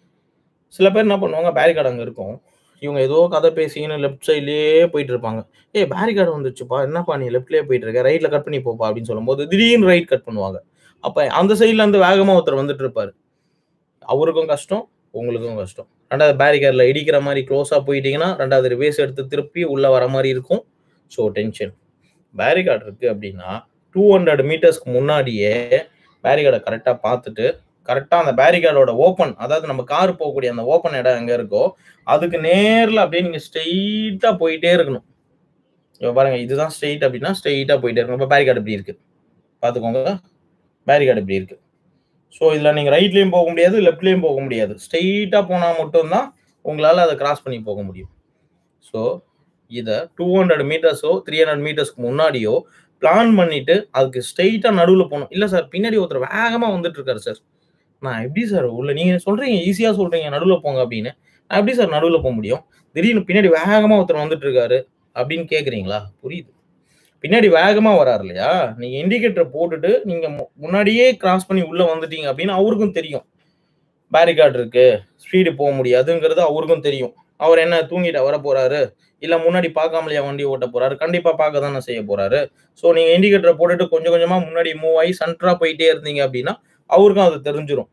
சில பேர் என்ன பண்ணுவாங்க, பேரிகார்ட் அங்க இருக்கும். இவங்க ஏதோ கதை பேசிக்கின்னு லெஃப்ட் சைட்லயே போயிட்டு இருப்பாங்க. "ஏய் பேரிகார்ட் வந்துருச்சுப்பா. என்னப்பா நீ லெஃப்ட்லயே போயிட்டு இருக்க. ரைட்ல கட் பண்ணி போப்பா" அப்படின்னு சொல்லும்போது, திடீர்னு ரைட் கட் பண்ணுவாங்க. அப்ப அந்த சைட்ல இருந்து வேகமா ஒருத்தர் வந்துட்டு இருப்பாரு. அவருக்கும் கஷ்டம், உங்களுக்கும் கஷ்டம். 2வது பேரிகார்ட்ல இடிக்கிற மாரி குளோஸா போயிட்டீங்கன்னா, 2வது ரிவர்ஸ் எடுத்து திருப்பி உள்ள வர மாரி இருக்கும். So tension. பேரிகார்ட் இருக்கு அப்படின்னா, 200 மீட்டர்ஸ்க்கு முன்னாடியே பேரிகார்ட கரெக்ட்டா பார்த்துட்டு, கரெக்ட்டா அந்த பேரிகார்டோட ஓப்பன் அதாவது நம்ம கார் போகக்கூடிய அந்த ஓப்பன் இடம் எங்க இருக்கோ, அதுக்கு நேர்ல அப்படியே நீங்க ஸ்ட்ரெய்ட்டா போயிட்டே இருக்கணும். இப்ப பாருங்க இதுதான் ஸ்ட்ரெய்ட் அப்படின்னா, ஸ்ட்ரெய்ட்டா போயிட்டே இருக்கணும். இப்ப பேரிகார்ட் இப்படி இருக்கு. பார்த்துக்கோங்க. பேரிகார்ட் இப்படி இருக்கு. ஸோ இதுல நீங்க ரைட்லயும் போக முடியாது, லெஃப்ட்லயும் போக முடியாது. ஸ்ட்ரெய்ட்டா போனா மட்டும் தான் உங்களால அத கிராஸ் பண்ணி போக முடியும். ஸோ இத 200 மீட்டர்ஸோ, 300 மீட்டர்ஸ்க்கு முன்னாடியோ பிளான் பண்ணிட்டு, அதுக்கு ஸ்ட்ரெய்ட்டா நடுவுல போணும். "இல்ல சார் பின்னாடி ஒருத்தர் வேகமா வந்துட்டு இருக்காரு சார்." நான் எப்படி சார் உள்ள நீங்க சொல்றீங்க ஈஸியா சொல்றீங்க நடுவுல போங்க அப்படின்னு. நான் எப்படி சார் நடுவுல போ முடியும்? திடீர்னு பின்னாடி வேகமா ஒருத்தர் வந்துட்டு இருக்காரு அப்படின்னு கேட்கிறீங்களா? புரியுது. பின்னாடி வேகமா வராரு இல்லையா? நீங்க இண்டிகேட்டர போட்டுட்டு நீங்க மு முன்னாடியே கிராஸ் பண்ணி உள்ள வந்துட்டீங்க அப்படின்னு அவருக்கும் தெரியும். பேரிகார்ட் இருக்கு. ஸ்பீடு போ முடியாதுங்கிறது அவருக்கும் தெரியும். அவர் என்ன தூங்கிட்டா வரப்போறாரு? இல்ல முன்னாடி பார்க்காமலையா வண்டி ஓட்டப் போறாரு? கண்டிப்பா பார்க்க தானே செய்ய போறாரு. ஸோ நீங்க இண்டிகேட்டர போட்டுட்டு கொஞ்சம் கொஞ்சமா முன்னாடி மூவ் ஆயி சென்டரா போயிட்டே இருந்தீங்க அப்படின்னா, அவருக்கும் அது தெரிஞ்சிரும்.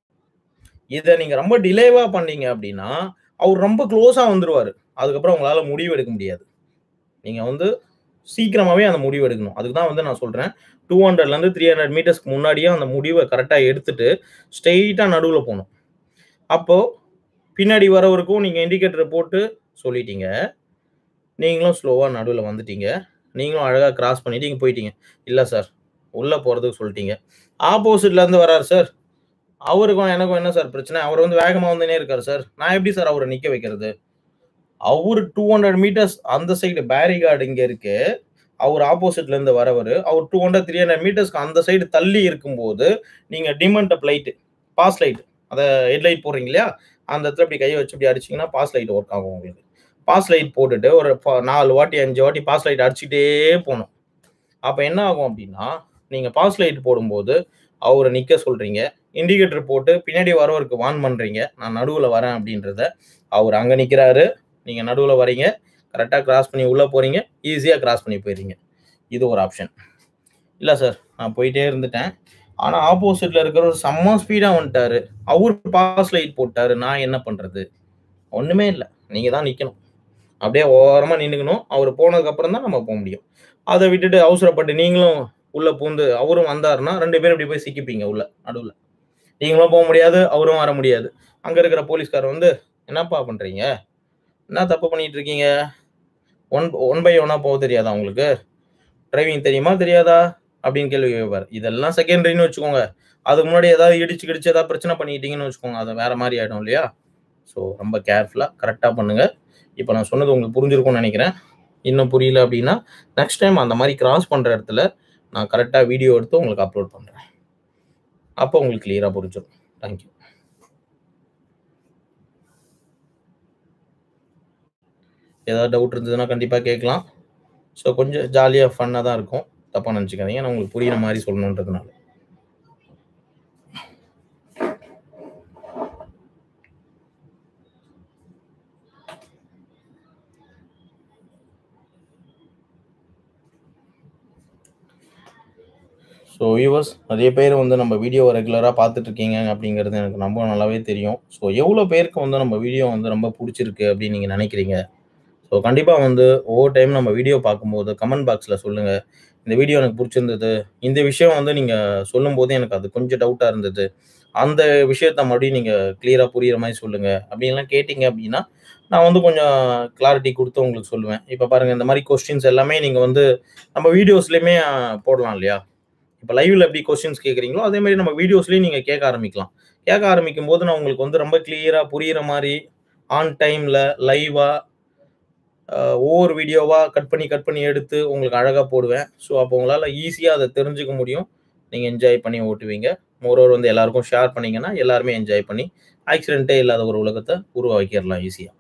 இத நீங்க ரொம்ப டிலேவா பண்ணீங்க அப்படின்னா, அவரு ரொம்ப குளோஸா வந்துருவாரு. அதுக்கப்புறம் உங்களால முடிவு எடுக்க முடியாது. நீங்க வந்து சீக்கிரமாவே அந்த முடிவு எடுக்கணும். அதுக்கு தான் வந்து நான் சொல்றேன். 200லேருந்து 300 மீட்டர்ஸ்க்கு முன்னாடியே அந்த முடிவ கரெக்ட்டா எடுத்துட்டு, ஸ்ட்ரெய்ட்டா நடுவுல போணும். அப்போ பின்னாடி வரவருக்கும் நீங்க இண்டிகேட்டர போட்டு சொல்லிட்டீங்க. நீங்களும் ஸ்லோவா நடுவுல வந்துட்டீங்க. நீங்களும் அழகா கிராஸ் பண்ணிட்டு இங்க போயிட்டீங்க. "இல்ல சார், உள்ள போறதுக்கு சொல்ட்டீங்க." ஆப்போசிட்ல இருந்து வராரு சார். அவருக்கும் எனக்கும் என்ன சார் பிரச்சனை? அவரு வந்து வேகமா வந்துன்னே இருக்காரு சார். நான் எப்படி சார் அவர நிக்க வைக்கிறது? அவரு 200 மீட்டர்ஸ் அந்த சைடு பேரிகார்ட் இங்க இருக்கு. அவரு ஆப்போசிட்ல இருந்து வரவரு. அவர் 200, 300 மீட்டர்ஸ்க்கு அந்த சைடு தள்ளி இருக்கும்போது, நீங்க dim and up light, pass light அத ஹெட்லைட் போடுறீங்க இல்லையா? அந்த இடத்துல இப்படி கைய வச்சு இப்படி அடிச்சீங்கன்னா, பாஸ் லைட் ஒர்க் ஆகும் உங்களுக்கு. பாஸ் லைட் போட்டுட்டு ஒரு ப 4 வாட்டி, 5 வாட்டி பாஸ் லைட் அடிச்சுக்கிட்டே போணும். அப்ப என்ன ஆகும் அப்படின்னா, நீங்க பாஸ் லைட் போடும்போது, அவர நிக்க சொல்றீங்க. இண்டிகேட்டர் போட்டு பின்னாடி வரவருக்கு வார்ன் பண்றீங்க. நான் நடுவுல வரேன் அப்படின்றத. அவரு அங்க நிக்கிறாரு. நீங்க நடுவுல வரீங்க. கரெக்ட்டா கிராஸ் பண்ணி உள்ள போறீங்க. ஈஸியா கிராஸ் பண்ணி போயிறீங்க. இது ஒரு ஆப்ஷன். இல்ல சார், நான் போயிட்டே இருந்துட்டேன். ஆனா ஆப்போசிட்ல இருக்கிறவரு செம்ம ஸ்பீடா வந்துட்டாரு. அவரு பாஸ் லைட் போட்டாரு. நான் என்ன பண்றது? ஒண்ணுமே இல்ல. நீங்க தான் நிக்கணும். அப்படியே ஓரமா நின்னுக்கணும். அவரு போனதுக்கப்புறம் தான் நம்ம போ முடியும். அத விட்டுட்டு அவசரப்பட்டு நீங்களும் உள்ள பூந்து அவரும் வந்தாருன்னா 2 பேரும் இப்படி போய் சிக்கிப்பீங்க உள்ள, நடுவுல. நீங்களும் போ முடியாது, அவரும் வர முடியாது. அங்க இருக்கிற போலீஸ்காரர் வந்து, "என்னப்பா பண்றீங்க? என்ன தப்பு பண்ணிட்டு இருக்கீங்க? ஒன் ஒன் பை ஒன்னா போக தெரியாதா உங்களுக்கு? டிரைவிங் தெரியுமா? தெரியாதா?" அப்படின்னு கேள்வி கேட்பாரு. இதெல்லாம் செகண்டரின்னு வச்சுக்கோங்க. அதுக்கு முன்னாடி ஏதாவது இடிச்சு, கிடிச்சு ஏதாவது பிரச்சனை பண்ணிக்கிட்டீங்கன்னு வச்சுக்கோங்க. அது வேற மாரி ஆயிடும் இல்லையா? ஸோ ரொம்ப கேர்ஃபுல்லா, கரெக்ட்டா பண்ணுங்க. இப்ப நான் சொன்னது உங்களுக்கு புரிஞ்சிருக்கும்னு நெனைக்கிறேன். இன்னும் புரியல அப்படின்னா, நெக்ஸ்ட் டைம் அந்த மாரி கிராஸ் பண்ற இடத்துல நான் கரெக்ட்டா வீடியோ எடுத்து உங்களுக்கு அப்லோட் பண்றேன். அப்போ உங்களுக்கு கிளியரா புரிஞ்சிரும். Thank you. ஏதாவது டவுட் இருந்ததுன்னா கண்டிப்பா கேட்கலாம். ஸோ கொஞ்சம் ஜாலியா, ஃபன்னா தான் இருக்கும். தப்பா நெனச்சுக்காதீங்க. நான் உங்களுக்கு புரியிற மாரி சொல்லணுன்றதுனால. ஸோ வியூவர்ஸ் நெறைய பேர் வந்து நம்ம வீடியோவ ரெகுலரா பார்த்துட்டு இருக்கீங்க அப்படிங்கிறது எனக்கு ரொம்ப நல்லாவே தெரியும். ஸோ எவ்வளோ பேருக்கு வந்து நம்ம வீடியோ வந்து ரொம்ப புடிச்சிருக்கு அப்படின்னு நீங்க நெனைக்கிறீங்க? ஸோ கண்டிப்பா வந்து ஒவ்வொரு டைம் நம்ம வீடியோ பார்க்கும்போது கமெண்ட் பாக்ஸ்ல சொல்லுங்க. இந்த வீடியோ எனக்கு புடிச்சிருந்தது. இந்த விஷயம் வந்து நீங்க சொல்லும்போது எனக்கு அது கொஞ்சம் டவுட்டா இருந்தது. அந்த விஷயத்த மறுபடியும் நீங்க கிளியரா புரியிற மாரி சொல்லுங்க. அப்படின்லாம் கேட்டீங்க அப்படின்னா, நான் வந்து கொஞ்சம் கிளாரிட்டி குடுத்து உங்களுக்கு சொல்லுவேன். இப்ப பாருங்க இந்த மாரி கொஸ்டின்ஸ் எல்லாமே நீங்க வந்து நம்ம வீடியோஸ்லயுமே அ போடலாம் இல்லையா? இப்ப லைவ்ல எப்படி கொஸ்டின்ஸ் கேட்கிறீங்களோ, அதே மாரி நம்ம வீடியோஸ்லயும் நீங்க கேட்க ஆரம்பிக்கலாம். கேட்க ஆரம்பிக்கும்போது நான் உங்களுக்கு வந்து ரொம்ப கிளியரா புரியிற மாரி, ஆன் டைம்ல, லைவா அ ஒவ்வொரு வீடியோவா கட் பண்ணி, கட் பண்ணி எடுத்து உங்களுக்கு அழகா போடுவேன். ஸோ அப்போ உங்களால ஈஸியா அத தெரிஞ்சுக்க முடியும். நீங்க என்ஜாய் பண்ணி ஓட்டுவீங்க. மோரோவர் வந்து எல்லாருக்கும் ஷேர் பண்ணீங்கன்னா, எல்லாருமே என்ஜாய் பண்ணி, ஆக்சிடென்ட்டே இல்லாத ஒரு உலகத்த உருவாக்கிரலாம் ஈஸியா.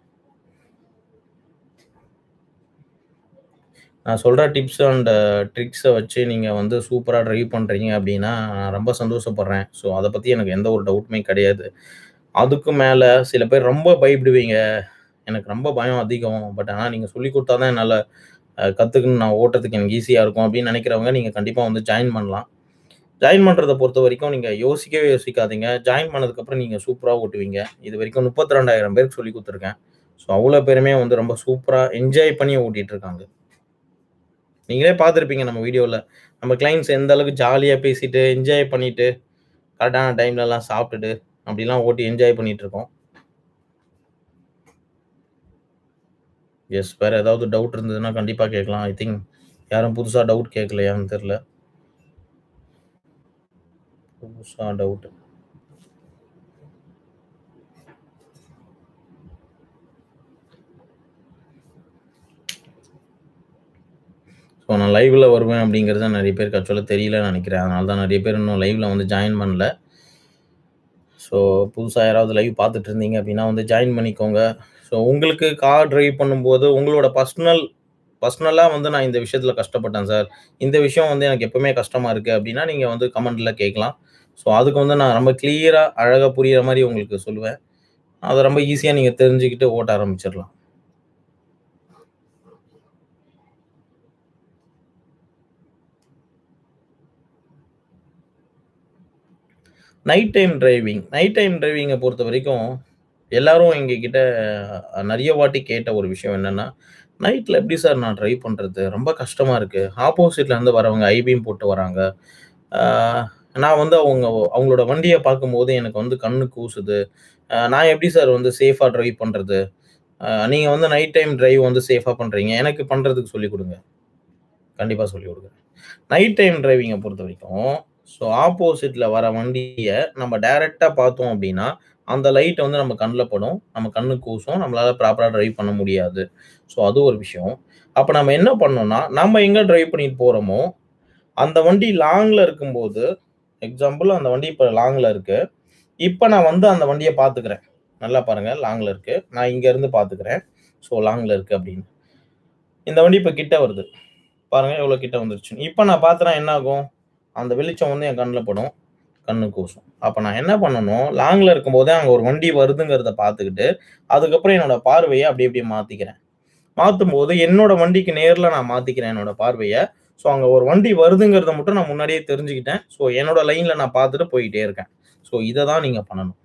நான் சொல்ற டிப்ஸ் அண்ட் ட்ரிக்ஸ வச்சு நீங்க வந்து சூப்பரா டிரைவ் பண்றீங்க அப்படின்னா, நான் ரொம்ப சந்தோஷப்படுறேன். ஸோ அத பத்தி எனக்கு எந்த ஒரு டவுட்டுமே கிடையாது. அதுக்கும் மேல சில பேர் ரொம்ப பயப்படுவீங்க. எனக்கு ரொம்ப பயம் அதிகம். பட் ஆனா நீங்க சொல்லிக் குடுத்தா தான் என்னால அ கத்துக்கணும் நான் ஓட்டுறதுக்கு எனக்கு ஈஸியா இருக்கும் அப்படின்னு நெனைக்கிறவங்க, நீங்க கண்டிப்பா வந்து ஜாயின் பண்ணலாம். ஜாயின் பண்றத பொறுத்தவரைக்கும் நீங்க யோசிக்கவே யோசிக்காதீங்க. ஜாயின் பண்ணதுக்கப்புறம் நீங்க சூப்பரா ஓட்டுவீங்க. இதுவரைக்கும் 32,000 பேருக்கு சொல்லிக் குடுத்துருக்கேன். ஸோ அவ்வளோ பேருமே வந்து ரொம்ப சூப்பரா என்ஜாய் பண்ணி ஓட்டிட்டு இருக்காங்க. நீங்களே பார்த்துருப்பீங்க நம்ம வீடியோல. நம்ம கிளையண்ட்ஸ் எந்த அளவுக்கு ஜாலியா பேசிட்டு, என்ஜாய் பண்ணிட்டு, கரெக்ட்டான டைம்லலாம் சாப்பிட்டுட்டு, அப்படிலாம் ஓட்டி என்ஜாய் பண்ணிட்டு இருக்கோம். எஸ். வேற ஏதாவது டவுட் இருந்ததுன்னா கண்டிப்பா கேட்கலாம். ஐ திங்க் யாரும் புதுசா டவுட் கேட்கலையான்னு தெரியல. புதுசா டவுட். ஸோ நான் லைவ்ல வருவேன் அப்படிங்கிறது நெறைய பேருக்கு ஆக்சுவலா தெரியலன்னு நெனைக்கிறேன். அதனால தான் நெறைய பேர் இன்னும் லைவ்ல வந்து ஜாயின் பண்ணல. ஸோ புதுசா யாராவது லைவ் பார்த்துட்டு இருந்தீங்க அப்படின்னா வந்து ஜாயின் பண்ணிக்கோங்க. ஸோ உங்களுக்கு கார் டிரைவ் பண்ணும்போது உங்களோட பர்சனல் பர்சனலா வந்து நான் இந்த விஷயத்துல கஷ்டப்பட்டேன் சார். இந்த விஷயம் வந்து எனக்கு எப்பவுமே கஷ்டமா இருக்கு அப்படின்னா, நீங்க வந்து கமெண்ட்ல கேட்கலாம். ஸோ அதுக்கு வந்து நான் ரொம்ப கிளியரா, அழகா புரியிற மாரி உங்களுக்கு சொல்லுவேன். அத ரொம்ப ஈஸியா நீங்க தெரிஞ்சுக்கிட்டு ஓட்ட ஆரம்பிச்சிரலாம். Night time driving. Night time டிரைவிங்க பொறுத்தவரைக்கும், எல்லாரும் எங்ககிட்ட நெறைய வாட்டி கேட்ட ஒரு விஷயம் என்னன்னா, "நைட்ல எப்படி சார் நான் டிரைவ் பண்றது? ரொம்ப கஷ்டமா இருக்கு. ஆப்போசிட்ல இருந்து வரவங்க ஐ பீம் போட்டு வராங்க. ஆ நான் வந்து அவங்க அவங்களோட வண்டிய பார்க்கும்போது எனக்கு வந்து கண்ணு கூசுது. அ நான் எப்படி சார் வந்து சேஃபா டிரைவ் பண்றது? அ நீங்க வந்து நைட் டைம் டிரைவ் வந்து சேஃபா பண்றீங்க. எனக்கு பண்றதுக்கு சொல்லிக் குடுங்க." கண்டிப்பா சொல்லிக் குடுக்குறேன். நைட் டைம் டிரைவிங்க பொறுத்தவரைக்கும், ஸோ ஆப்போசிட்ல வர வண்டிய நம்ம டைரக்ட்டா பார்த்தோம் அப்படின்னா, அந்த லைட் வந்து நம்ம கண்ல படும். நம்ம கண்ணு கூசும். நம்மளால ப்ராப்பரா டிரைவ் பண்ண முடியாது. ஸோ அது ஒரு விஷயம். அப்ப நம்ம என்ன பண்ணணும்னா, நம்ம எங்க டிரைவ் பண்ணிட்டு போறோமோ, அந்த வண்டி லாங்ல இருக்கும்போது எக்ஸாம்பிள் அந்த வண்டி இப்ப லாங்ல இருக்கு. இப்ப நான் வந்து அந்த வண்டிய பார்த்துக்கிறேன். நல்லா பாருங்க லாங்ல இருக்கு. நான் இங்க இருந்து பார்த்துக்கிறேன். ஸோ லாங்ல இருக்கு அப்படின்னு. இந்த வண்டி இப்ப கிட்ட வருது. பாருங்க எவ்வளோ கிட்ட வந்துருச்சுன்னு. இப்ப நான் பார்த்தேன்னா என்ன ஆகும்? அந்த வெளிச்சம் வந்து என் கண்ல படும். கண்ணு கூசும். அப்ப நான் என்ன பண்ணணும், லாங்ல இருக்கும்போதே அங்க ஒரு வண்டி வருதுங்கிறத பார்த்துக்கிட்டு, அதுக்கப்புறம் என்னோட பார்வைய அப்படி அப்படியே மாத்திக்கிறேன். மாத்தும்போது என்னோட வண்டிக்கு நேர்ல நான் மாத்திக்கிறேன் என்னோட பார்வைய. ஸோ அங்க ஒரு வண்டி வருதுங்கிறத மட்டும் நான் முன்னாடியே தெரிஞ்சுக்கிட்டேன். ஸோ என்னோட லைன்ல நான் பார்த்துட்டு போயிட்டே இருக்கேன். ஸோ இத தான் நீங்க பண்ணணும்.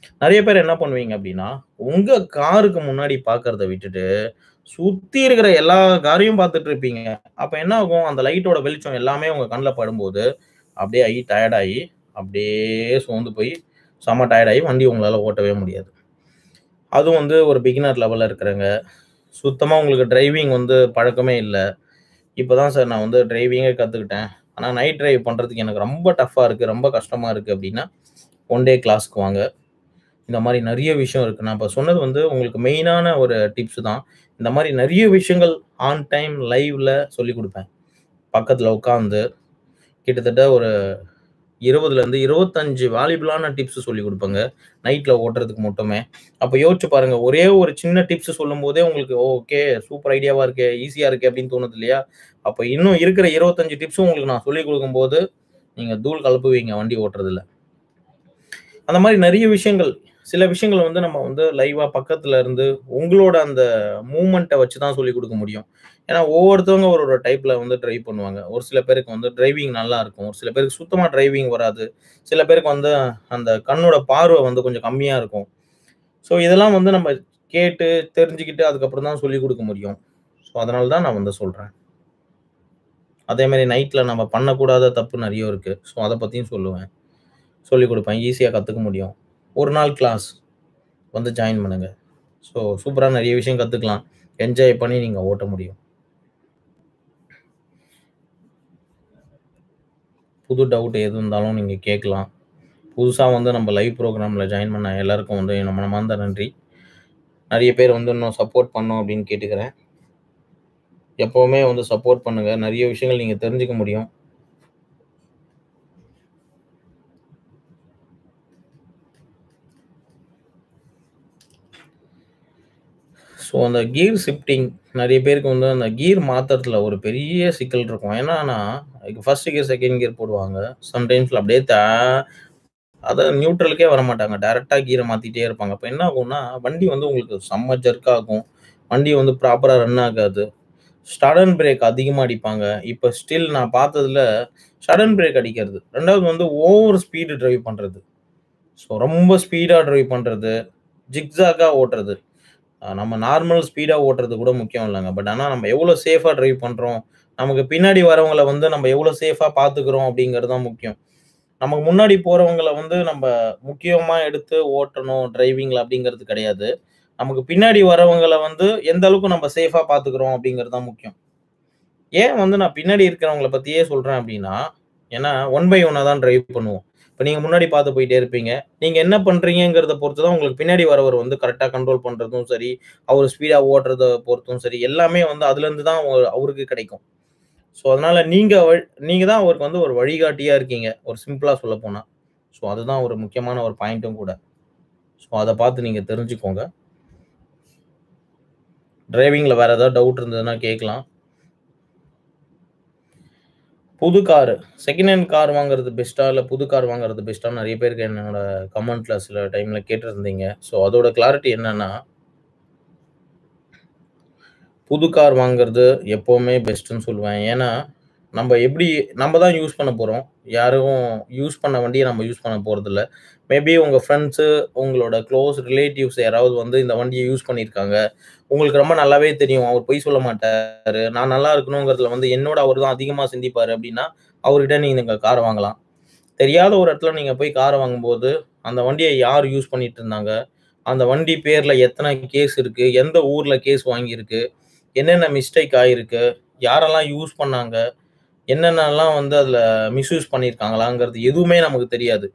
நெறைய பேர் என்ன பண்ணுவீங்க அப்டின்னா, உங்க காருக்கு முன்னாடி பார்க்கறத விட்டுட்டு, சுத்தி இருக்கிற எல்லா காரையும் பார்த்துட்டு இருப்பீங்க. அப்ப என்ன ஆகும்? அந்த லைட்டோட வெளிச்சம் எல்லாமே உங்க கண்ல படும்போது, அப்படியே ஐ டயர்ட் ஆயி, அப்படியே சோர்ந்து போய், செம்ம டயர்ட் ஆயி வண்டி உங்களால ஓட்டவே முடியாது. அதுவும் வந்து ஒரு பிகினர் லெவல்ல இருக்கிறவங்க, சுத்தமா உங்களுக்கு டிரைவிங் வந்து பழக்கமே இல்ல. இப்ப தான் சார் நான் வந்து டிரைவிங்கே கத்துக்கிட்டேன். ஆனா நைட் டிரைவ் பண்றதுக்கு எனக்கு ரொம்ப டஃப்பா இருக்கு, ரொம்ப கஷ்டமா இருக்கு அப்டின்னா, ஒன் டே கிளாஸ்க்கு வாங்க. இந்த மாரி நெறைய விஷயம் இருக்கு. நான் இப்ப சொன்னது வந்து உங்களுக்கு மெயினான ஒரு டிப்ஸ் தான். இந்த மாரி நெறைய விஷயங்கள் ஆன் டைம் லைவ்ல சொல்லிக் குடுப்பேன். பக்கத்துல உட்கார்ந்து, கிட்டத்தட்ட ஒரு 20லருந்து 25 வேல்யூபிளான டிப்ஸ் சொல்லிக் குடுப்பேங்க. நைட்ல ஓட்டுறதுக்கு மட்டுமே. அப்ப யோசிச்சு பாருங்க. ஒரே ஒரு சின்ன டிப்ஸ் சொல்லும்போதே உங்களுக்கு ஓகே சூப்பர் ஐடியாவா இருக்கே, ஈஸியா இருக்கே அப்டின்னு தோணுது இல்லையா? அப்ப இன்னும் இருக்கிற 25 டிப்ஸும் உங்களுக்கு நான் சொல்லிக் குடுக்கும்போது, நீங்க தூள் கெளப்புவீங்க வண்டி ஓட்டுறதுல. அந்த மாரி நெறைய விஷயங்கள், சில விஷயங்கள் வந்து நம்ம வந்து லைவா பக்கத்துல இருந்து, உங்களோட அந்த மூவ்மெண்ட்ட வச்சு தான் சொல்லிக் குடுக்க முடியும். ஏன்னா ஒவ்வொருத்தவங்க ஒரு ஒரு டைப்ல வந்து டிரைவ் பண்ணுவாங்க. ஒரு சில பேருக்கு வந்து டிரைவிங் நல்லா இருக்கும். ஒரு சில பேருக்கு சுத்தமா டிரைவிங் வராது. சில பேருக்கு வந்து அந்த கண்ணோட பார்வ வந்து கொஞ்சம் கம்மியா இருக்கும். ஸோ இதெல்லாம் வந்து நம்ம கேட்டு, தெரிஞ்சுக்கிட்டு அதுக்கப்புறம் தான் சொல்லிக் குடுக்க முடியும். ஸோ அதனால தான் நான் வந்து சொல்றேன். அதே மாரி நைட்ல நம்ம பண்ணக்கூடாத தப்பு நெறைய இருக்கு. ஸோ அத பத்தியும் சொல்லுவேன். சொல்லிக் குடுப்பேன். ஈஸியா கத்துக்க முடியும். ஒரு நாள் கிளாஸ் வந்து ஜாயின் பண்ணுங்க. ஸோ சூப்பரா நெறைய விஷயம் கத்துக்கலாம். என்ஜாய் பண்ணி நீங்க ஓட்ட முடியும். புது டவுட் எது இருந்தாலும் நீங்க கேட்கலாம். புதுசா வந்து நம்ம லைவ் புரோகிராம்ல ஜாயின் பண்ண எல்லாருக்கும் வந்து என் மனமார்ந்த நன்றி. நெறைய பேர் வந்து இன்னும் சப்போர்ட் பண்ணணும் அப்டின்னு கேட்டுக்கிறேன். எப்பவுமே வந்து சப்போர்ட் பண்ணுங்க. நெறைய விஷயங்கள் நீங்க தெரிஞ்சுக்க முடியும். ஸோ அந்த கியர் ஷிஃப்டிங் நெறைய பேருக்கு வந்து அந்த கியர் மாத்துறதுல ஒரு பெரிய சிக்கல் இருக்கும். என்னன்னா, ஃபர்ஸ்ட் கியர், செகண்ட் கியர் போடுவாங்க. சம்டைம்ஸ்ல அப்படியே தா அதாவது நியூட்ரலுக்கே வரமாட்டாங்க. டைரக்ட்டா கியர மாத்திட்டே இருப்பாங்க. அப்ப என்ன ஆகும்னா, வண்டி வந்து உங்களுக்கு செம்ம ஜெர்க் ஆகும். வண்டி வந்து ப்ராப்பரா ரன் ஆகாது. சடன் பிரேக் அதிகமா அடிப்பாங்க. இப்ப ஸ்டில் நான் பார்த்ததுல சடன் பிரேக் அடிக்கிறது. 2வது வந்து ஓவர் ஸ்பீடு டிரைவ் பண்றது. ஸோ ரொம்ப ஸ்பீடா டிரைவ் பண்றது. ஜிக்ஸாக்கா ஓட்டுறது. அ நம்ம நார்மல் ஸ்பீடா ஓட்டுறது கூட முக்கியம் இல்லங்க. பட் ஆனா நம்ம எவ்வளோ சேஃபா டிரைவ் பண்றோம், நமக்கு பின்னாடி வரவங்கள வந்து நம்ம எவ்வளோ சேஃபா பார்த்துக்கிறோம் அப்படிங்கிறது தான் முக்கியம். நமக்கு முன்னாடி போறவங்கள வந்து நம்ப முக்கியமா எடுத்து ஓட்டணும் டிரைவிங்ல அப்படிங்கிறது கிடையாது. நமக்கு பின்னாடி வரவங்கள வந்து எந்த அளவுக்கு நம்ம சேஃபா பார்த்துக்கிறோம் அப்படிங்கிறது தான் முக்கியம். ஏன் வந்து நான் பின்னாடி இருக்கிறவங்கள பத்தியே சொல்றேன் அப்படின்னா, ஏன்னா ஒன் பை ஒன்னா தான் டிரைவ் பண்ணுவோம். இப்ப நீங்க முன்னாடி பார்த்து போயிட்டே இருப்பீங்க. நீங்க என்ன பண்றீங்கங்கிறத பொறுத்து தான் உங்களுக்கு பின்னாடி வரவர் வந்து கரெக்ட்டா கண்ட்ரோல் பண்றதும் சரி, அவரு ஸ்பீடா ஓட்டுறத பொறுத்தும் சரி, எல்லாமே வந்து அதுலருந்து தான் ஒ அவருக்கு கிடைக்கும். ஸோ அதனால நீங்க வ நீங்க தான் அவருக்கு வந்து ஒரு வழிகாட்டியா இருக்கீங்க. ஒரு சிம்பிளா சொல்லப்போனா. ஸோ அதுதான் ஒரு முக்கியமான ஒரு பாயிண்ட்டும் கூட. ஸோ அத பார்த்து நீங்க தெரிஞ்சுக்கோங்க. டிரைவிங்ல வேற ஏதாவது டவுட் இருந்ததுன்னா கேட்கலாம். புது காரு, செகண்ட் ஹேண்ட் கார் வாங்குறது பெஸ்ட்டா? இல்ல புது கார் வாங்குறது பெஸ்ட்டான்னு நெறைய பேருக்கு என்னோட கமெண்ட்ல சில டைம்ல கேட்டிருந்தீங்க. ஸோ அதோட கிளாரிட்டி என்னன்னா புது கார் வாங்குறது எப்பவுமே பெஸ்ட்டுன்னு சொல்லுவேன். ஏன்னா, நம்ப எப்படி நம்ப தான் யூஸ் பண்ண போறோம். யாரும் யூஸ் பண்ண வண்டிய நம்ம யூஸ் பண்ண போறதில்ல. மேபி உங்க ஃபிரெண்ட்ஸு, உங்களோட குளோஸ் ரிலேட்டிவ்ஸ் யாராவது வந்து இந்த வண்டிய யூஸ் பண்ணியிருக்காங்க. உங்களுக்கு ரொம்ப நல்லாவே தெரியும். அவர் பொய் சொல்ல மாட்டாரு. நான் நல்லா இருக்கணுங்கிறதுல வந்து என்னோட அவரு தான் அதிகமா சிந்திப்பாரு அப்படின்னா, அவர்கிட்ட நீங்க கார வாங்கலாம். தெரியாத ஒரு இடத்துல நீங்க போய் கார வாங்கும்போது, அந்த வண்டிய யார் யூஸ் பண்ணிட்டு இருந்தாங்க? அந்த வண்டி பேர்ல எத்தன கேஸ் இருக்கு? எந்த ஊர்ல கேஸ் வாங்கியிருக்கு? என்னென்ன மிஸ்டேக் ஆயிருக்கு? யாரெல்லாம் யூஸ் பண்ணாங்க? என்னென்னலாம் வந்து அதுல மிஸ்யூஸ் பண்ணியிருக்காங்களாங்கிறது எதுவுமே நமக்கு தெரியாது.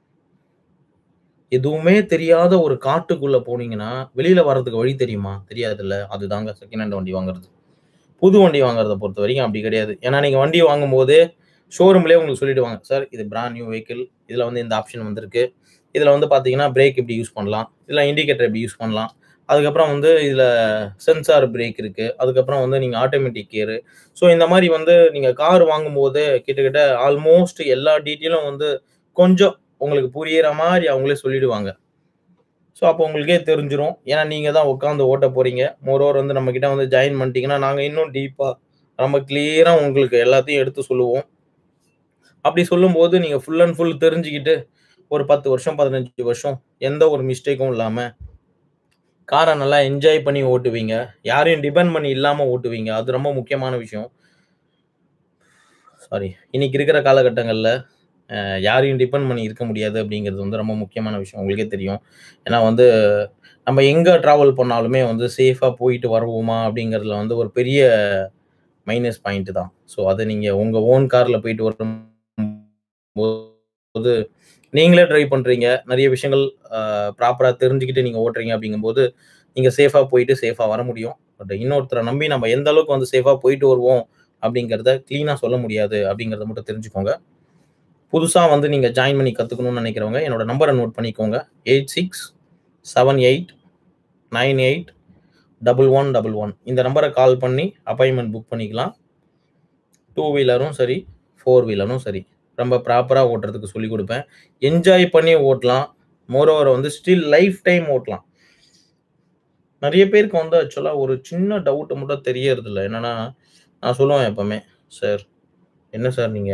எதுவுமே தெரியாத ஒரு காட்டுக்குள்ள போனீங்கன்னா, வெளியில வர்றதுக்கு வழி தெரியுமா? தெரியாதுல்ல. அதுதாங்க செகண்ட் ஹேண்ட் வண்டி வாங்குறது. புது வண்டி வாங்குறத பொறுத்தவரைக்கும் அப்படி கிடையாது. ஏன்னா நீங்க வண்டி வாங்கும்போதே ஷோரூம்லயே உங்களுக்கு சொல்லிடுவாங்க. சார் இது பிராண்ட் நியூ வெஹிக்கிள். இதுல வந்து இந்த ஆப்ஷன் வந்திருக்கு. இதுல வந்து பார்த்தீங்கன்னா, பிரேக் இப்படி யூஸ் பண்ணலாம். இல்ல இண்டிகேட்டர் இப்படி யூஸ் பண்ணலாம். அதுக்கப்புறம் வந்து இதுல சென்சார் பிரேக் இருக்கு. அதுக்கப்புறம் வந்து நீங்க ஆட்டோமேட்டிக் கியரு. ஸோ இந்த மாரி வந்து நீங்க கார் வாங்கும்போதே கிட்டத்தட்ட ஆல்மோஸ்ட் எல்லா டீட்டெயிலும் வந்து கொஞ்சம் உங்களுக்கு புரியிற மாரி அவங்களே சொல்லிடுவாங்க. ஸோ அப்போ உங்களுக்கே தெரிஞ்சிரும். ஏன்னா நீங்க தான் உட்கார்ந்து ஓட்ட போறீங்க. மோரோவர் வந்து நம்மகிட்ட வந்து ஜாயின் பண்ணிட்டீங்கன்னா, நாங்க இன்னும் டீப்பா ரொம்ப கிளியரா உங்களுக்கு எல்லாத்தையும் எடுத்து சொல்லுவோம். அப்படி சொல்லும்போது நீங்க ஃபுல் அண்ட் ஃபுல் தெரிஞ்சுக்கிட்டு, ஒரு 10 வருஷம், 15 வருஷம் எந்த ஒரு மிஸ்டேக்கும் இல்லாம கார நல்லா என்ஜாய் பண்ணி ஓட்டுவீங்க. யாரையும் டிபெண்ட் பண்ணி இல்லாம ஓட்டுவீங்க. அது ரொம்ப முக்கியமான விஷயம். சாரி. இன்னைக்கு இருக்கிற காலகட்டங்கள்ல அ யாரையும் டிபெண்ட் பண்ணி இருக்க முடியாது அப்படிங்கிறது வந்து ரொம்ப முக்கியமான விஷயம். உங்களுக்கே தெரியும். ஏன்னா வந்து நம்ம எங்க டிராவல் பண்ணாலுமே வந்து சேஃபா போயிட்டு வருவோமா அப்படிங்கிறதுல வந்து ஒரு பெரிய மைனஸ் பாயிண்ட் தான். ஸோ அத நீங்க உங்க ஓன் கார்ல போயிட்டு வரும்போது நீங்களே டிரைவ் பண்றீங்க. நெறைய விஷயங்கள் அ ப்ராப்பரா தெரிஞ்சுக்கிட்டு நீங்க ஓட்டுறீங்க அப்படிங்கும்போது, நீங்க சேஃபா போயிட்டு சேஃபா வர முடியும். பட் இன்னொருத்தர நம்பி நம்ம எந்த அளவுக்கு வந்து சேஃபா போயிட்டு வருவோம் அப்படிங்கிறத கிளீனா சொல்ல முடியாது அப்படிங்கிறத மட்டும் தெரிஞ்சுக்கோங்க. புதுசா வந்து நீங்க ஜாயின் பண்ணி கத்துக்கணும்னு நெனைக்கிறவங்க என்னோட நம்பர நோட் பண்ணிக்கோங்க. 8678981111 இந்த நம்பர கால் பண்ணி அப்பாயின்ட்மென்ட் புக் பண்ணிக்கலாம். 2 வீலரும் சரி, 4 வீலரும் சரி. ரொம்ப ப்ராப்பரா ஓட்டுறதுக்கு சொல்லிக் குடுப்பேன். என்ஜாய் பண்ணி ஓட்டலாம். மோரோவர் வந்து ஸ்டில் லைஃப் டைம் ஓட்டலாம். நெறைய பேருக்கு வந்து ஆக்சுவலா ஒரு சின்ன டவுட் மட்டும் தெரியறதில்ல. என்னன்னா, நான் சொல்லுவேன் எப்பவுமே, "சார், என்ன சார் நீங்க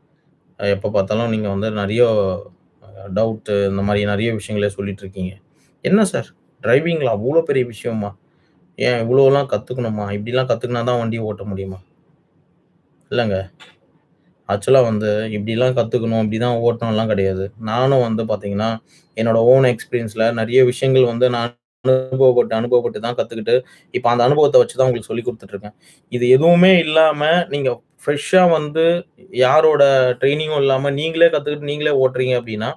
அ எப்ப பார்த்தாலும் நீங்க வந்து நெறைய அ டவுட்டு இந்த மாரி நெறைய விஷயங்கள சொல்லிட்டு இருக்கீங்க. என்ன சார் டிரைவிங்ல அவ்ளோ பெரிய விஷயமா? ஏன் இவ்வளோலாம் கத்துக்கணுமா? இப்படிலாம் கத்துக்கினா தான் வண்டி ஓட்ட முடியுமா?" இல்லங்க. ஆக்சுவலா வந்து இப்படிலாம் கத்துக்கணும், இப்படிதான் ஓட்டணும்லாம் கிடையாது. நானும் வந்து பார்த்தீங்கன்னா, என்னோட ஓன் எக்ஸ்பீரியன்ஸ்ல நெறைய விஷயங்கள் வந்து நான் அனுபவப்பட்டு, அனுபவப்பட்டு தான் கத்துக்கிட்டு, இப்ப அந்த அனுபவத்த வச்சு தான் உங்களுக்கு சொல்லிக் குடுத்துட்டு இருக்கேன். இது எதுவுமே இல்லாம நீங்க ஃப்ரெஷ்ஷா வந்து யாரோட ட்ரெய்னிங்கும் இல்லாம நீங்களே கத்துக்கிட்டு நீங்களே ஓட்டுறீங்க அப்படின்னா,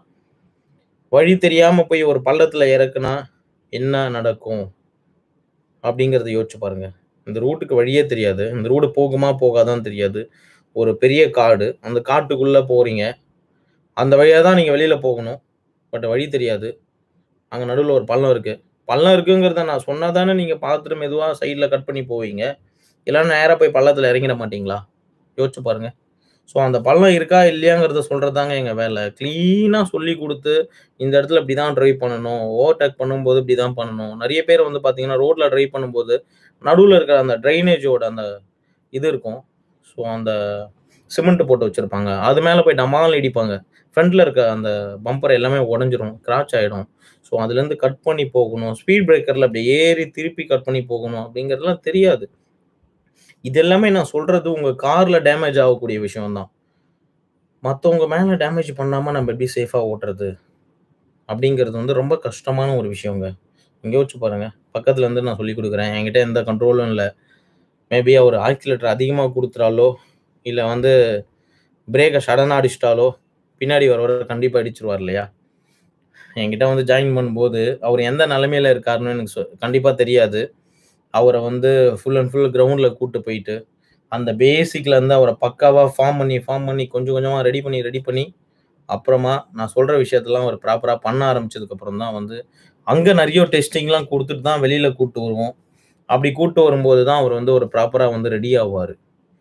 வழி தெரியாம போய் ஒரு பள்ளத்துல இறக்குனா என்ன நடக்கும்? அப்படிங்கிறத யோசிச்சு பாருங்க. இந்த ரூட்டுக்கு வழியே தெரியாது. இந்த ரோடு போகுமா, போகாதான்னு தெரியாது. ஒரு பெரிய காடு. அந்த காட்டுக்குள்ள போறீங்க. அந்த வழியா தான் நீங்க வெளியில போகணும். பட் வழி தெரியாது. அங்க நடுவுல ஒரு பள்ளம் இருக்கு. பள்ளம் இருக்குங்கிறத நான் சொன்னா தானே நீங்க பார்த்துட்டு மெதுவா சைட்ல கட் பண்ணி போவீங்க. இல்லன்னா நேரா போய் பள்ளத்துல இறங்கிட மாட்டீங்களா? யோசிச்சு பாருங்க. ஸோ அந்த பள்ளம் இருக்கா, இல்லையாங்கிறத சொல்றது தாங்க எங்க வேலை. கிளீனா சொல்லிக் குடுத்து, இந்த இடத்துல இப்படிதான் டிரைவ் பண்ணணும். ஓவர்டேக் பண்ணும்போது இப்படிதான் பண்ணணும். நெறைய பேர் வந்து பார்த்தீங்கன்னா, ரோட்ல டிரைவ் பண்ணும்போது, நடுவுல இருக்கிற அந்த ட்ரைனேஜோட அந்த இது இருக்கும். ஸோ அந்த சிமெண்ட் போட்டு வச்சிருப்பாங்க. அது மேல போய் டமால்னு இடிப்பாங்க. ஃப்ரண்ட்ல இருக்க அந்த பம்பர் எல்லாமே உடைஞ்சிரும். ஸ்க்ராட்ச் ஆயிடும். ஸோ அதுலேருந்து கட் பண்ணி போகணும். ஸ்பீட் பிரேக்கர்ல அப்படி ஏறி திருப்பி கட் பண்ணி போகணும் அப்படிங்கிறதெல்லாம் தெரியாது. இது எல்லாமே நான் சொல்றது உங்க கார்ல டேமேஜ் ஆகக்கூடிய விஷயம் தான். மத்தவங்க மேல டேமேஜ் பண்ணாம நம்ம எப்படி சேஃபா ஓட்டுறது? அப்படிங்கிறது வந்து ரொம்ப கஷ்டமான ஒரு விஷயங்க. நீங்க யோசிச்சு பாருங்க. பக்கத்துல இருந்து நான் சொல்லிக் குடுக்குறேன். என்கிட்ட எந்த கண்ட்ரோலும் இல்ல. மேபி அவரு ஆக்ஸிலேட்டர் அதிகமா குடுத்துட்டாலோ, இல்ல வந்து பிரேக்க சடனா அடிச்சுட்டாலோ, பின்னாடி வரவரு கண்டிப்பா இடிச்சுருவார் இல்லையா? என்கிட்ட வந்து ஜாயின் பண்ணும்போது, அவரு எந்த நிலைமையில இருக்காருன்னு எனக்கு சொ கண்டிப்பா தெரியாது. அவர வந்து ஃபுல் அண்ட் ஃபுல் கிரவுண்ட்ல கூட்டு போயிட்டு, அந்த பேசிக்ல இருந்து அவர பக்காவா ஃபார்ம் பண்ணி, ஃபார்ம் பண்ணி கொஞ்சம் கொஞ்சமா ரெடி பண்ணி, ரெடி பண்ணி, அப்புறமா நான் சொல்ற விஷயத்தெல்லாம் அவரு ப்ராப்பரா பண்ண ஆரம்பிச்சதுக்கு அப்புறம் தான் வந்து, அங்க நெறைய டெஸ்டிங்லாம் குடுத்துட்டு தான் வெளியில கூட்டு வருவோம். அப்படி கூட்டு வரும்போது தான் அவரு வந்து ஒரு ப்ராப்பரா வந்து ரெடி ஆவாரு.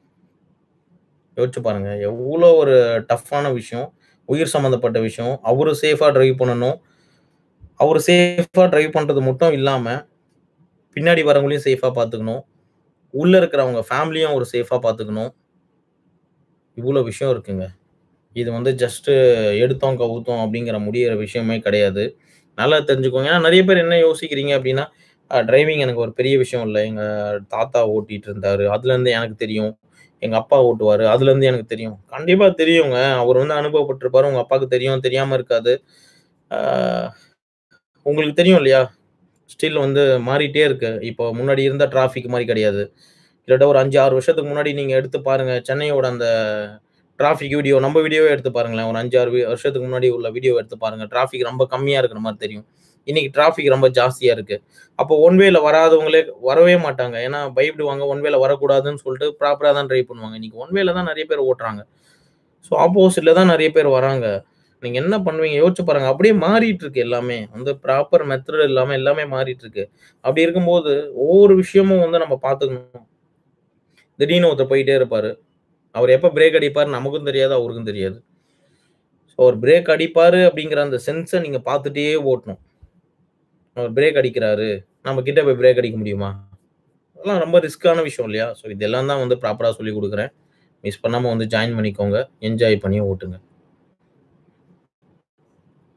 யோசிச்சு பாருங்க. எவ்வளோ ஒரு டஃப்பான விஷயம். உயிர் சம்மந்தப்பட்ட விஷயம். அவரு சேஃபா டிரைவ் பண்ணணும். அவரு சேஃபா டிரைவ் பண்றது மட்டும் இல்லாம, பின்னாடி வரவங்களையும் சேஃபா பார்த்துக்கணும். உள்ள இருக்கிறவங்க ஃபேமிலியும் அவரு சேஃபா பார்த்துக்கணும். இவ்வளோ விஷயம் இருக்குங்க. இது வந்து ஜஸ்ட்டு எடுத்தோம், கவுத்தோம் அப்படிங்கிற முடியிற விஷயமே கிடையாது. நல்லா தெரிஞ்சுக்கோங்க. ஏன்னா நெறைய பேர் என்ன யோசிக்கிறீங்க அப்படின்னா, அ டிரைவிங் எனக்கு ஒரு பெரிய விஷயம் இல்ல. எங்க தாத்தா ஓட்டிட்டு இருந்தாரு. அதுலேருந்து எனக்கு தெரியும். எங்க அப்பா ஓட்டுவாரு. அதுலேருந்து எனக்கு தெரியும். கண்டிப்பா தெரியுங்க. அவரு வந்து அனுபவப்பட்டுருப்பாரு. உங்க அப்பாவுக்கு தெரியும். தெரியாம இருக்காது. ஆ உங்களுக்கு தெரியும் இல்லையா? ஸ்டில் வந்து மாறிட்டே இருக்கு. இப்போ முன்னாடி இருந்த டிராஃபிக் மாரி கிடையாது. கிட்டத்தட்ட ஒரு 5, 6 வருஷத்துக்கு முன்னாடி நீங்க எடுத்து பாருங்க. சென்னையோட அந்த டிராஃபிக் வீடியோ நம்ம வீடியோவே எடுத்து பாருங்களேன். ஒரு 5, 6 வி வருஷத்துக்கு முன்னாடி உள்ள வீடியோவ எடுத்து பாருங்க. டிராஃபிக் ரொம்ப கம்மியா இருக்கிற மாரி தெரியும். இன்னைக்கு டிராஃபிக் ரொம்ப ஜாஸ்தியா இருக்கு. அப்போ ஒன் வேல வராதவங்களே வரவே மாட்டாங்க. ஏன்னா பயப்படுவாங்க. ஒன் வேல வரக்கூடாதுன்னு சொல்லிட்டு ப்ராப்பரா தான் டிரைவ் பண்ணுவாங்க. இன்னைக்கு ஒன் வேல தான் நெறைய பேர் ஓட்டுறாங்க. ஸோ ஆப்போசிட்ல தான் நெறைய பேர் வராங்க. நீங்க என்ன பண்ணுவீங்க? யோசிச்சு பாருங்க. அப்படியே மாறிட்டு இருக்கு எல்லாமே. வந்து ப்ராப்பர் மெத்தட் இல்லாம எல்லாமே மாறிட்டு இருக்கு. அப்படி இருக்கும்போது ஒவ்வொரு விஷயமும் வந்து நம்ம பார்த்துக்கணும். திடீர்னு ஒருத்தர் போயிட்டே இருப்பாரு. அவரு எப்ப பிரேக் அடிப்பாருன்னு நமக்கும் தெரியாது, அவருக்கும் தெரியாது. ஸோ அவர் பிரேக் அடிப்பாரு அப்படிங்கிற அந்த சென்ஸ நீங்க பார்த்துட்டே ஓட்டணும். அவர் பிரேக் அடிக்கிறாரு. நம்ம கிட்ட போய் பிரேக் அடிக்க முடியுமா? அதெல்லாம் ரொம்ப ரிஸ்க்கான விஷயம் இல்லையா? ஸோ இதெல்லாம் தான் வந்து ப்ராப்பரா சொல்லிக் குடுக்குறேன். மிஸ் பண்ணாம வந்து ஜாயின் பண்ணிக்கோங்க. என்ஜாய் பண்ணி ஓட்டுங்க.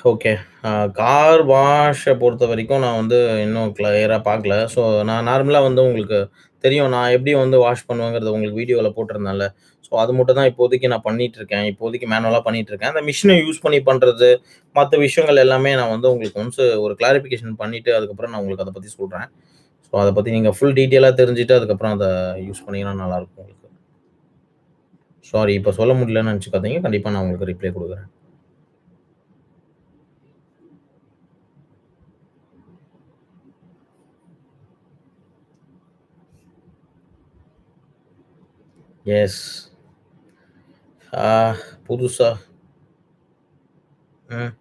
ஓகே. அ கார் வாஷ பொறுத்தவரைக்கும் நான் வந்து இன்னும் கிளியரா பார்க்கல. ஸோ நான் நார்மலா வந்து உங்களுக்கு தெரியும். நான் எப்படி வந்து வாஷ் பண்ணுவேங்கிறத உங்களுக்கு வீடியோல போட்டிருந்தேன்ல. ஸோ அது மட்டும் தான் இப்போதைக்கு நான் பண்ணிட்டுருக்கேன். இப்போதைக்கு மேனுவலா பண்ணிட்டுருக்கேன். அந்த மிஷின யூஸ் பண்ணி பண்றது, மத்த விஷயங்கள் எல்லாமே நான் வந்து உங்களுக்கு ஒன்ஸ் ஒரு கிளாரிஃபிகேஷன் பண்ணிட்டு, அதுக்கப்புறம் நான் உங்களுக்கு அத பத்தி சொல்றேன். ஸோ அத பத்தி நீங்க ஃபுல் டீட்டெயிலா தெரிஞ்சுட்டு, அதுக்கப்புறம் அத யூஸ் பண்ணீங்கன்னா நல்லாருக்கும் உங்களுக்கு. சாரி இப்ப சொல்ல முடியலன்னு நெனச்சுக்காதீங்க. கண்டிப்பா நான் உங்களுக்கு ரிப்ளை குடுக்குறேன். எஸ். ஆ புதுசா ம்.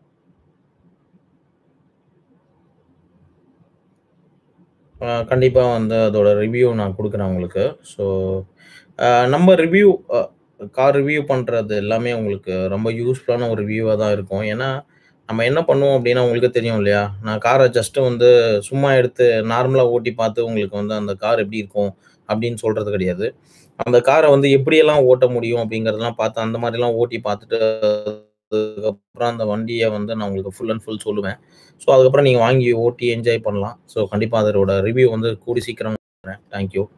ஆ கண்டிப்பா வந்து அதோட ரிவ்யூ நான் குடுக்குறேன் உங்களுக்கு. ஸோ அ நம்ம ரிவ்யூ அ கார் ரிவ்யூ பண்றது எல்லாமே உங்களுக்கு ரொம்ப யூஸ்ஃபுல்லான ஒரு ரிவ்யூவா தான் இருக்கும். ஏன்னா, நம்ம என்ன பண்ணுவோம் அப்டின்னா உங்களுக்கே தெரியும் இல்லையா? நான் கார ஜஸ்ட் வந்து சும்மா எடுத்து நார்மலா ஓட்டி பார்த்து உங்களுக்கு வந்து அந்த கார் எப்படி இருக்கும் அப்டின்னு சொல்றது கிடையாது. அந்த கார வந்து எப்படியெல்லாம் ஓட்ட முடியும் அப்படிங்கிறதெல்லாம் பார்த்து அந்த மாரிலாம் ஓட்டி பார்த்துட்டு, அதுக்கப்புறம் அந்த வண்டிய வந்து நான் உங்களுக்கு ஃபுல் அண்ட் ஃபுல் சொல்லுவேன். ஸோ அதுக்கப்புறம் நீங்க வாங்கி ஓட்டி என்ஜாய் பண்ணலாம். ஸோ கண்டிப்பா அதோட ரிவ்யூ வந்து கூடிய சீக்கிரம் குடுக்குறேன். Thank you.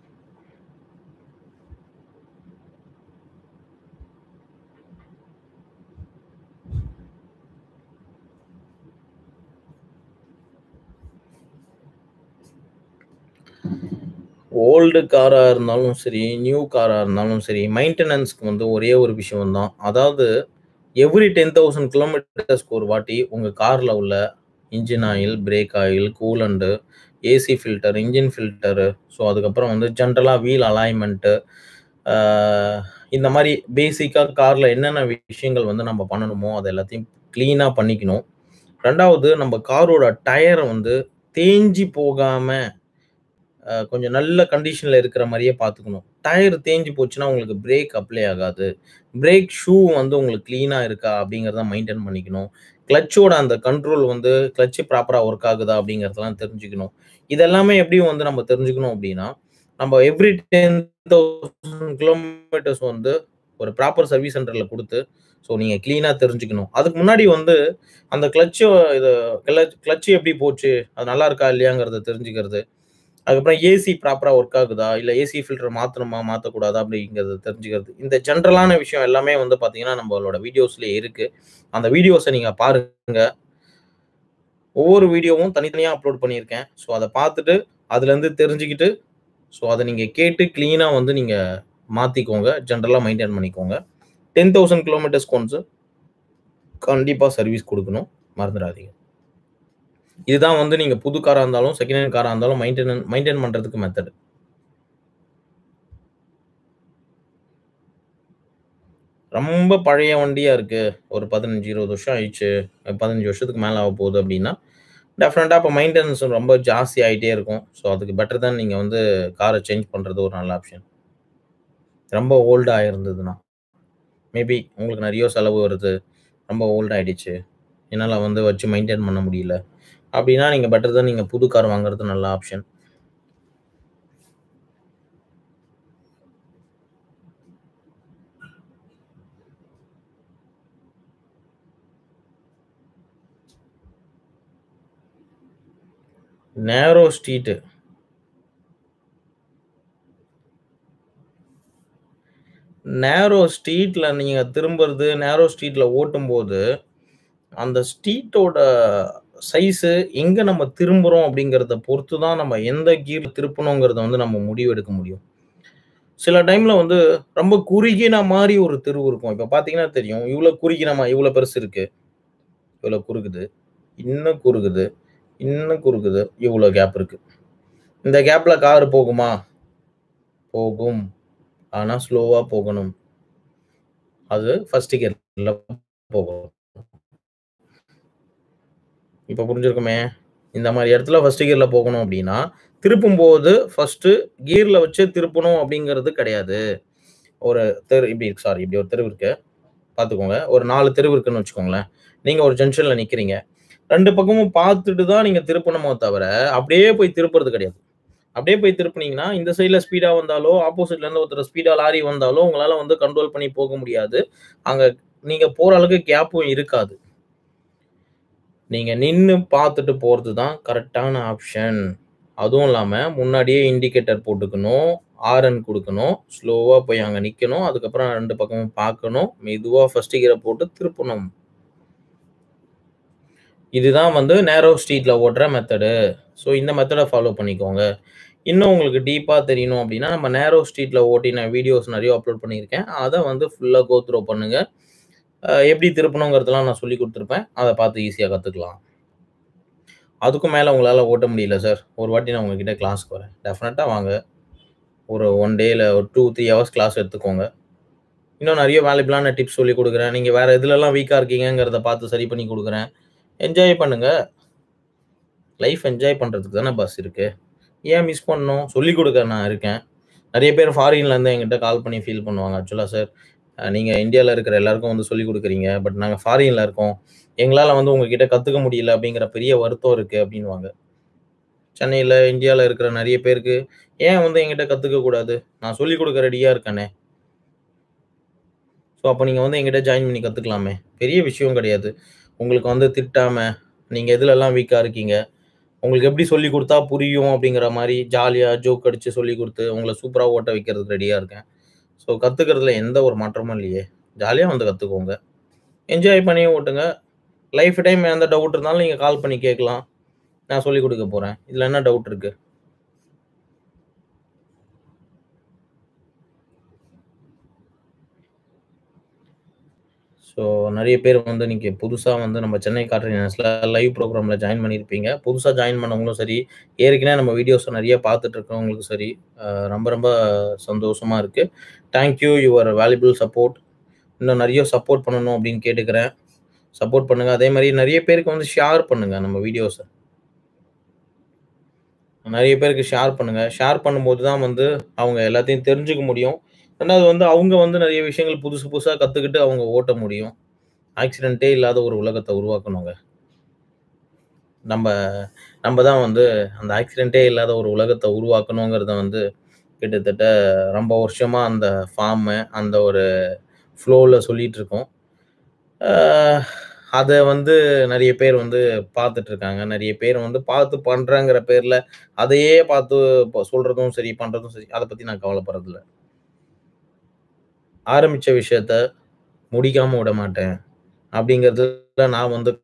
ஓல்டு காரா இருந்தாலும் சரி, நியூ காரா இருந்தாலும் சரி, மெயின்டெனன்ஸ்க்கு வந்து ஒரே ஒரு விஷயம் தான். அதாவது எவ்ரி 10,000 கிலோமீட்டர்ஸ்க்கு ஒரு வாட்டி உங்க கார்ல உள்ள engine oil, brake oil, coolant, AC filter, engine filter, so அதுக்கப்புறம் வந்து ஜெனரலா வீல் அலைன்மென்ட் ஆ இந்த மாரி பேசிக்கா கார்ல என்னென்ன விஷயங்கள் வந்து நம்ம பண்ணணுமோ, அது எல்லாத்தையும் கிளீனா பண்ணிக்கணும். 2வது நம்ம காரோட டயர வந்து தேஞ்சு போகாம அ கொஞ்சம் நல்ல கண்டிஷன்ல இருக்கிற மாரியே பார்த்துக்கணும். டயர் தேஞ்சு போச்சுன்னா உங்களுக்கு பிரேக் அப்ளை ஆகாது. பிரேக் ஷூ வந்து உங்களுக்கு கிளீனா இருக்கா அப்படிங்கிறத மெயின்டெயின் பண்ணிக்கணும். கிளட்சோட அந்த கண்ட்ரோல் வந்து கிளட்ச் ப்ராப்பரா ஒர்க் ஆகுதா அப்படிங்கிறதெல்லாம் தெரிஞ்சுக்கணும். இதெல்லாமே எப்படி வந்து நம்ம தெரிஞ்சுக்கணும் அப்படின்னா, நம்ம எவ்ரி 10,000 கிலோமீட்டர்ஸ் வந்து ஒரு ப்ராப்பர் சர்வீஸ் சென்டர்ல குடுத்து, ஸோ நீங்க கிளீனா தெரிஞ்சுக்கணும். அதுக்கு முன்னாடி வந்து அந்த கிளட்ச இது கிளட்ச் கிளட்ச் எப்படி போச்சு? அது நல்லா இருக்கா இல்லையாங்கிறத தெரிஞ்சுக்கிறது. அதுக்கப்புறம் ஏசி ப்ராப்பரா ஒர்க் ஆகுதா? இல்ல ஏசி ஃபில்டர் மாத்தணுமா? மாத்தக்கூடாதா? அப்படிங்கிறத தெரிஞ்சுக்கிறது. இந்த ஜெனரலான விஷயம் எல்லாமே வந்து பார்த்தீங்கன்னா, நம்மளோட வீடியோஸ்லயே இருக்கு. அந்த வீடியோஸ நீங்க பாருங்க. ஒவ்வொரு வீடியோவும் தனித்தனியா அப்லோட் பண்ணியிருக்கேன். ஸோ அத பார்த்துட்டு, அதுலருந்து தெரிஞ்சுக்கிட்டு, ஸோ அத நீங்க கேட்டு கிளீனா வந்து நீங்க மாத்திக்கோங்க. ஜெனரலா மெயின்டெயின் பண்ணிக்கோங்க. 10,000 கிலோமீட்டர்ஸ்க்கு ஒன்ஸ் கண்டிப்பா சர்வீஸ் குடுக்கணும். மறந்துறாதீங்க. இதுதான் வந்து நீங்க புது காரா இருந்தாலும், செகண்ட் ஹேண்ட் காரா இருந்தாலும் மெயின்டெனன் மெயின்டெயின் பண்றதுக்கு மெத்தட். ரொம்ப பழைய வண்டியா இருக்கு. ஒரு 15, 20 வருஷம் ஆயிடுச்சு. 15 வருஷத்துக்கு மேல ஆகப்போகுது அப்படின்னா, டெஃபினட்டா அப்ப மெயின்டனன்ஸ் ரொம்ப ஜாஸ்தி ஆயிட்டே இருக்கும். ஸோ அதுக்கு பெட்டர் தென் நீங்க வந்து கார சேஞ்ச் பண்றது ஒரு நல்ல ஆப்ஷன். ரொம்ப ஓல்டா இருந்ததுன்னா. மேபி உங்களுக்கு நெறைய செலவு வருது. ரொம்ப ஓல்ட் ஆயிடுச்சு. என்னால வந்து வச்சு மெயின்டெயின் பண்ண முடியல. அப்படின்னா நீங்க பெட்டர் தென் நீங்க புது கார் வாங்குறது நல்ல ஆப்ஷன். நேரோ ஸ்ட்ரீட். நேரோ ஸ்ட்ரீட்ல நீங்க திரும்புறது, நேரோ ஸ்ட்ரீட்ல ஓட்டும்போது, அந்த ஸ்ட்ரீட்டோட சைஸு எங்க நம்ம திரும்புறோம் அப்படிங்கிறத பொறுத்து தான் நம்ம எந்த கியர் திருப்பணுங்கிறத வந்து நம்ம முடிவு எடுக்க முடியும். சில டைம்ல வந்து ரொம்ப குறுகின மாரி ஒரு தெரு இருக்கும். இப்ப பார்த்தீங்கன்னா தெரியும். இவ்ளோ குறுகினமா இவ்ளோ பெருசு இருக்கு. இவ்ளோ குறுகுது. இன்னும் குறுகுது. இன்னும் குறுகுது. இவ்ளோ கேப் இருக்கு. இந்த கேப்ல கார் போகுமா? போகும். ஆனா ஸ்லோவா போகணும். அது ஃபர்ஸ்ட் கியர்ல போகும். இப்ப புரிஞ்சிருக்குமே! இந்த மாரி இடத்துல ஃபர்ஸ்ட் கியர்ல போகணும் அப்படின்னா, திருப்பும்போது ஃபர்ஸ்ட்டு கியர்ல வச்சு திருப்பணும் அப்படிங்கிறது கிடையாது. ஒரு தெரு இப்படி சாரி இப்படி ஒரு தெரு இருக்கு. பார்த்துக்கோங்க. ஒரு 4 தெரு இருக்குன்னு வச்சுக்கோங்களேன். நீங்க ஒரு ஜங்ஷன்ல நிக்கிறீங்க. 2 பக்கமும் பார்த்துட்டு தான் நீங்க திருப்பணுமோ தவிர, அப்படியே போய் திருப்புறது கிடையாது. அப்படியே போய் திருப்புனீங்கன்னா, இந்த சைட்ல ஸ்பீடா வந்தாலோ, ஆப்போசிட்ல இருந்து ஒருத்தர் ஸ்பீடா லாரி வந்தாலோ, உங்களால வந்து கண்ட்ரோல் பண்ணி போக முடியாது. அங்க நீங்க போற அளவுக்கு கேப்பும் இருக்காது. நீங்க நின்னு பார்த்துட்டு போறது தான் கரெக்ட்டான ஆப்ஷன். அதுவும் இல்லாம முன்னாடியே இண்டிகேட்டர் போட்டுக்கணும். ஹாரன் குடுக்கணும். ஸ்லோவா போய் அங்க நிக்கணும். அதுக்கப்புறம் 2 பக்கமும் பார்க்கணும். மெதுவா ஃபர்ஸ்ட் கியர போட்டு திருப்பணும். இதுதான் வந்து நேரோ ஸ்ட்ரீட்ல ஓட்டுற மெத்தடு. ஸோ இந்த மெத்தட ஃபாலோ பண்ணிக்கோங்க. இன்னும் உங்களுக்கு டீப்பா தெரியணும் அப்டின்னா, நம்ம நேரோ ஸ்ட்ரீட்ல ஓட்டின வீடியோஸ் நெறைய அப்லோட் பண்ணியிருக்கேன். அத வந்து ஃபுல்லா கோ த்ரோ பண்ணுங்க. அ எப்படி திருப்பணுங்கிறதெல்லாம் நான் சொல்லிக் குடுத்துருப்பேன். அத பார்த்து ஈஸியா கத்துக்கலாம். அதுக்கும் மேல உங்களால ஓட்ட முடியல சார். ஒரு வாட்டி நான் உங்ககிட்ட கிளாஸ்க்கு வரேன். டெஃபினட்டா வாங்க. ஒரு 1 டேல ஒரு 2, 3 ஹவர்ஸ் கிளாஸ் எடுத்துக்கோங்க. இன்னும் நெறைய வேல்யூபிளான டிப்ஸ் சொல்லிக் குடுக்குறேன். நீங்க வேற எதுலலாம் வீக்கா இருக்கீங்கங்கிறத பார்த்து சரி பண்ணி குடுக்குறேன். என்ஜாய் பண்ணுங்க. லைஃப் என்ஜாய் பண்றதுக்கு தானே பாஸ் இருக்கு. ஏன் மிஸ் பண்ணணும்? சொல்லிக் குடுக்க நான் இருக்கேன். நெறைய பேர் ஃபாரின்ல இருந்து என்கிட்ட கால் பண்ணி ஃபீல் பண்ணுவாங்க. ஆக்சுவலா சார் அ நீங்க இந்தியால இருக்கிற எல்லாருக்கும் வந்து சொல்லிக் குடுக்குறீங்க. பட் நாங்க ஃபாரின்ல இருக்கோம். எங்களால வந்து உங்ககிட்ட கத்துக்க முடியல அப்படிங்கிற பெரிய வருத்தம் இருக்கு அப்டின்னுவாங்க. சென்னையில, இந்தியால இருக்கிற நெறைய பேருக்கு ஏன் வந்து என்கிட்ட கத்துக்க கூடாது? நான் சொல்லிக் குடுக்க ரெடியா இருக்கேனே. ஸோ அப்ப நீங்க வந்து என்கிட்ட ஜாயின் பண்ணி கத்துக்கலாமே. பெரிய விஷயம் கிடையாது. உங்களுக்கு வந்து திட்டாம, நீங்க எதுலலாம் வீக்கா இருக்கீங்க? உங்களுக்கு எப்படி சொல்லிக் குடுத்தா புரியும் அப்படிங்கிற மாரி ஜாலியா ஜோக் அடிச்சு சொல்லிக் குடுத்து, உங்கள சூப்பரா ஓட்ட வைக்கிறதுக்கு ரெடியா இருக்கேன். ஸோ கத்துக்கிறதுல எந்த ஒரு மாற்றமும் இல்லையே. ஜாலியா வந்து கத்துக்கோங்க. என்ஜாய் பண்ணி ஓட்டுங்க. லைஃப் டைம் எந்த டவுட் இருந்தாலும் நீங்க கால் பண்ணி கேட்கலாம். நான் சொல்லிக் குடுக்க போறேன். இதுல என்ன டவுட் இருக்கு? ஸோ நெறைய பேர் வந்து நீங்க புதுசா வந்து நம்ம சென்னை கார்ட்டூனியர்ஸ்ல லைவ் ப்ரோகிராம்ல ஜாயின் பண்ணியிருப்பீங்க. புதுசா ஜாயின் பண்ணவங்களும் சரி, ஏற்கனவே நம்ம வீடியோஸ நெறைய பார்த்துட்டு இருக்கிறவங்களுக்கும் சரி, அ ரொம்ப ரொம்ப சந்தோஷமா இருக்கு. Thank you your valuable support. இன்னும் நெறைய சப்போர்ட் பண்ணணும் அப்படின்னு கேட்டுக்கிறேன். சப்போர்ட் பண்ணுங்க. அதே மாரி நெறைய பேருக்கு வந்து ஷேர் பண்ணுங்க நம்ம வீடியோஸ. நெறைய பேருக்கு ஷேர் பண்ணுங்க. ஷேர் பண்ணும்போது தான் வந்து அவங்க எல்லாத்தையும் தெரிஞ்சுக்க முடியும். 2வது வந்து அவங்க வந்து நெறைய விஷயங்கள் புதுசு புதுசா கத்துக்கிட்டு அவங்க ஓட்ட முடியும். ஆக்சிடென்ட்டே இல்லாத ஒரு உலகத்த உருவாக்கணுங்க. நம்ப நம்ப தான் வந்து அந்த ஆக்சிடென்ட்டே இல்லாத ஒரு உலகத்த உருவாக்கணுங்கிறத வந்து கிட்டத்தட்ட ரொம்ப வருஷமா அந்த ஃபார்மு, அந்த ஒரு ஃப்ளோல சொல்லிட்டு இருக்கோம். அ அத வந்து நெறைய பேர் வந்து பார்த்துட்டு இருக்காங்க. நெறைய பேர் வந்து பார்த்து பண்றேங்கிற பேர்ல, அதையே பார்த்து இப்ப சொல்றதும் சரி, பண்றதும் சரி, அத பத்தி நான் கவலைப்படுறதில்ல. ஆரம்பிச்ச விஷயத்த முடிக்காம விடமாட்டேன். அப்படிங்கிறதுல நான் வந்து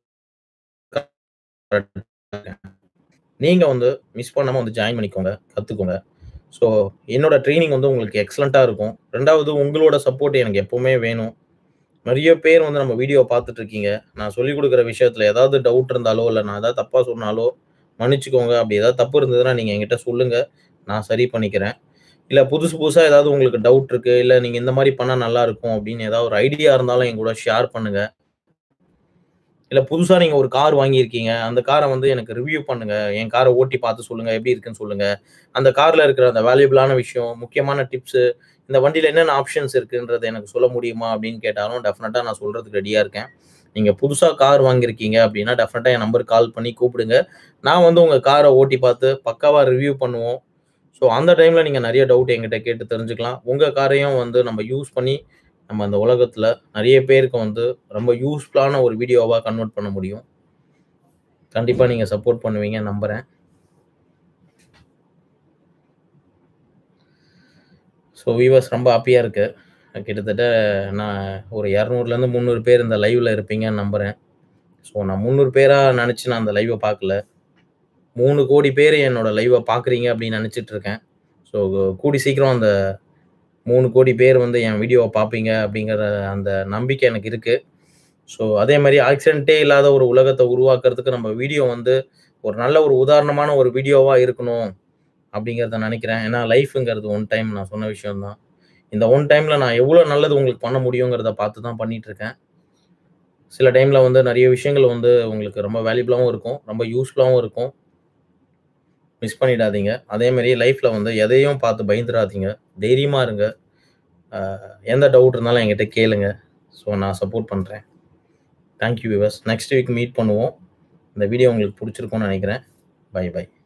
நீங்க வந்து மிஸ் பண்ணாம வந்து ஜாயின் பண்ணிக்கோங்க. கத்துக்கோங்க. ஸோ என்னோட ட்ரெய்னிங் வந்து உங்களுக்கு எக்ஸலென்ட்டா இருக்கும். 2வது உங்களோட சப்போர்ட் எனக்கு எப்பவுமே வேணும். நெறைய பேர் வந்து நம்ம வீடியோ பார்த்துட்டு இருக்கீங்க. நான் சொல்லிக் குடுக்குற விஷயத்துல ஏதாவது டவுட் இருந்தாலோ, இல்ல நான் ஏதாவது தப்பா சொன்னாலோ மன்னிச்சுக்கோங்க. அப்படி ஏதாவது தப்பு இருந்ததுன்னா நீங்க என்கிட்ட சொல்லுங்க. நான் சரி பண்ணிக்கிறேன். இல்ல புதுசு புதுசா ஏதாவது உங்களுக்கு டவுட் இருக்கு, இல்ல நீங்க இந்த மாரி பண்ணா நல்லாருக்கும் அப்படின்னு ஏதாவது ஒரு ஐடியா இருந்தாலும் என் கூட ஷேர் பண்ணுங்க. இல்ல புதுசா நீங்க ஒரு கார் வாங்கியிருக்கீங்க. அந்த கார வந்து எனக்கு ரிவ்யூ பண்ணுங்க. என் கார ஓட்டி பார்த்து சொல்லுங்க. எப்படி இருக்குன்னு சொல்லுங்க. அந்த கார்ல இருக்கிற அந்த வேல்யூபிளான விஷயம், முக்கியமான டிப்ஸு, இந்த வண்டியில என்னென்ன ஆப்ஷன்ஸ் இருக்குன்றத எனக்கு சொல்ல முடியுமா? அப்படின்னு கேட்டாலும் டெஃபினட்டா நான் சொல்றதுக்கு ரெடியா இருக்கேன். நீங்க புதுசா கார் வாங்கியிருக்கீங்க அப்படின்னா, டெஃபினட்டா என் நம்பருக்கு கால் பண்ணி கூப்பிடுங்க. நான் வந்து உங்க கார ஓட்டி பார்த்து பக்காவா ரிவ்யூ பண்ணுவோம். ஸோ அந்த டைம்ல நீங்க நெறைய டவுட் என்கிட்ட கேட்டு தெரிஞ்சுக்கலாம். உங்க காரையும் வந்து நம்ம யூஸ் பண்ணி, நம்ம அந்த உலகத்துல நெறைய பேருக்கு வந்து ரொம்ப யூஸ்ஃபுல்லான ஒரு வீடியோவா கன்வெர்ட் பண்ண முடியும். கண்டிப்பா நீங்க சப்போர்ட் பண்ணுவீங்கன்னு நம்புறேன். ஸோ வியூவர்ஸ் ரொம்ப ஹேப்பியா இருக்கு. கிட்டத்தட்ட நான் ஒரு 200லேருந்து 300 பேர் இந்த லைவ்ல இருப்பீங்கன்னு நம்புறேன். ஸோ நான் 300 பேரா நெனச்சு நான் அந்த லைவ பார்க்கல. 3,00,00,000 பேர் என்னோட லைவ பார்க்குறீங்க அப்படின்னு நெனச்சுட்டு இருக்கேன். ஸோ கூடிய சீக்கிரம் அந்த 3,00,00,000 பேர் வந்து என் வீடியோவ பார்ப்பீங்க அப்படிங்கிற அந்த நம்பிக்கை எனக்கு இருக்கு. ஸோ அதே மாரி ஆக்சிடென்ட்டே இல்லாத ஒரு உலகத்த உருவாக்குறதுக்கு நம்ம வீடியோ வந்து ஒரு நல்ல ஒரு உதாரணமான ஒரு வீடியோவா இருக்கணும் அப்படிங்கிறத நெனைக்கிறேன். ஏன்னா லைஃப்ங்கிறது ஒன் டைம் நான் சொன்ன விஷயம் தான். இந்த ஒன் டைம்ல நான் எவ்வளோ நல்லது உங்களுக்கு பண்ண முடியுங்கிறத பார்த்து தான் பண்ணிட்டு இருக்கேன். சில டைம்ல வந்து நெறைய விஷயங்கள் வந்து உங்களுக்கு ரொம்ப வேல்யூபிளாவும் இருக்கும். ரொம்ப யூஸ்ஃபுல்லாவும் இருக்கும். மிஸ் பண்ணிடாதீங்க. அதே மாரி லைஃப்ல வந்து எதையும் பார்த்து பயந்துறாதீங்க. தைரியமா இருங்க. அ எந்த டவுட் இருந்தாலும் என்கிட்ட கேளுங்க. ஸோ நான் சப்போர்ட் பண்றேன். Thank you viewers. Next week meet பண்ணுவோம். இந்த வீடியோ உங்களுக்கு புடிச்சிருக்கும்னு நெனைக்கிறேன். Bye by.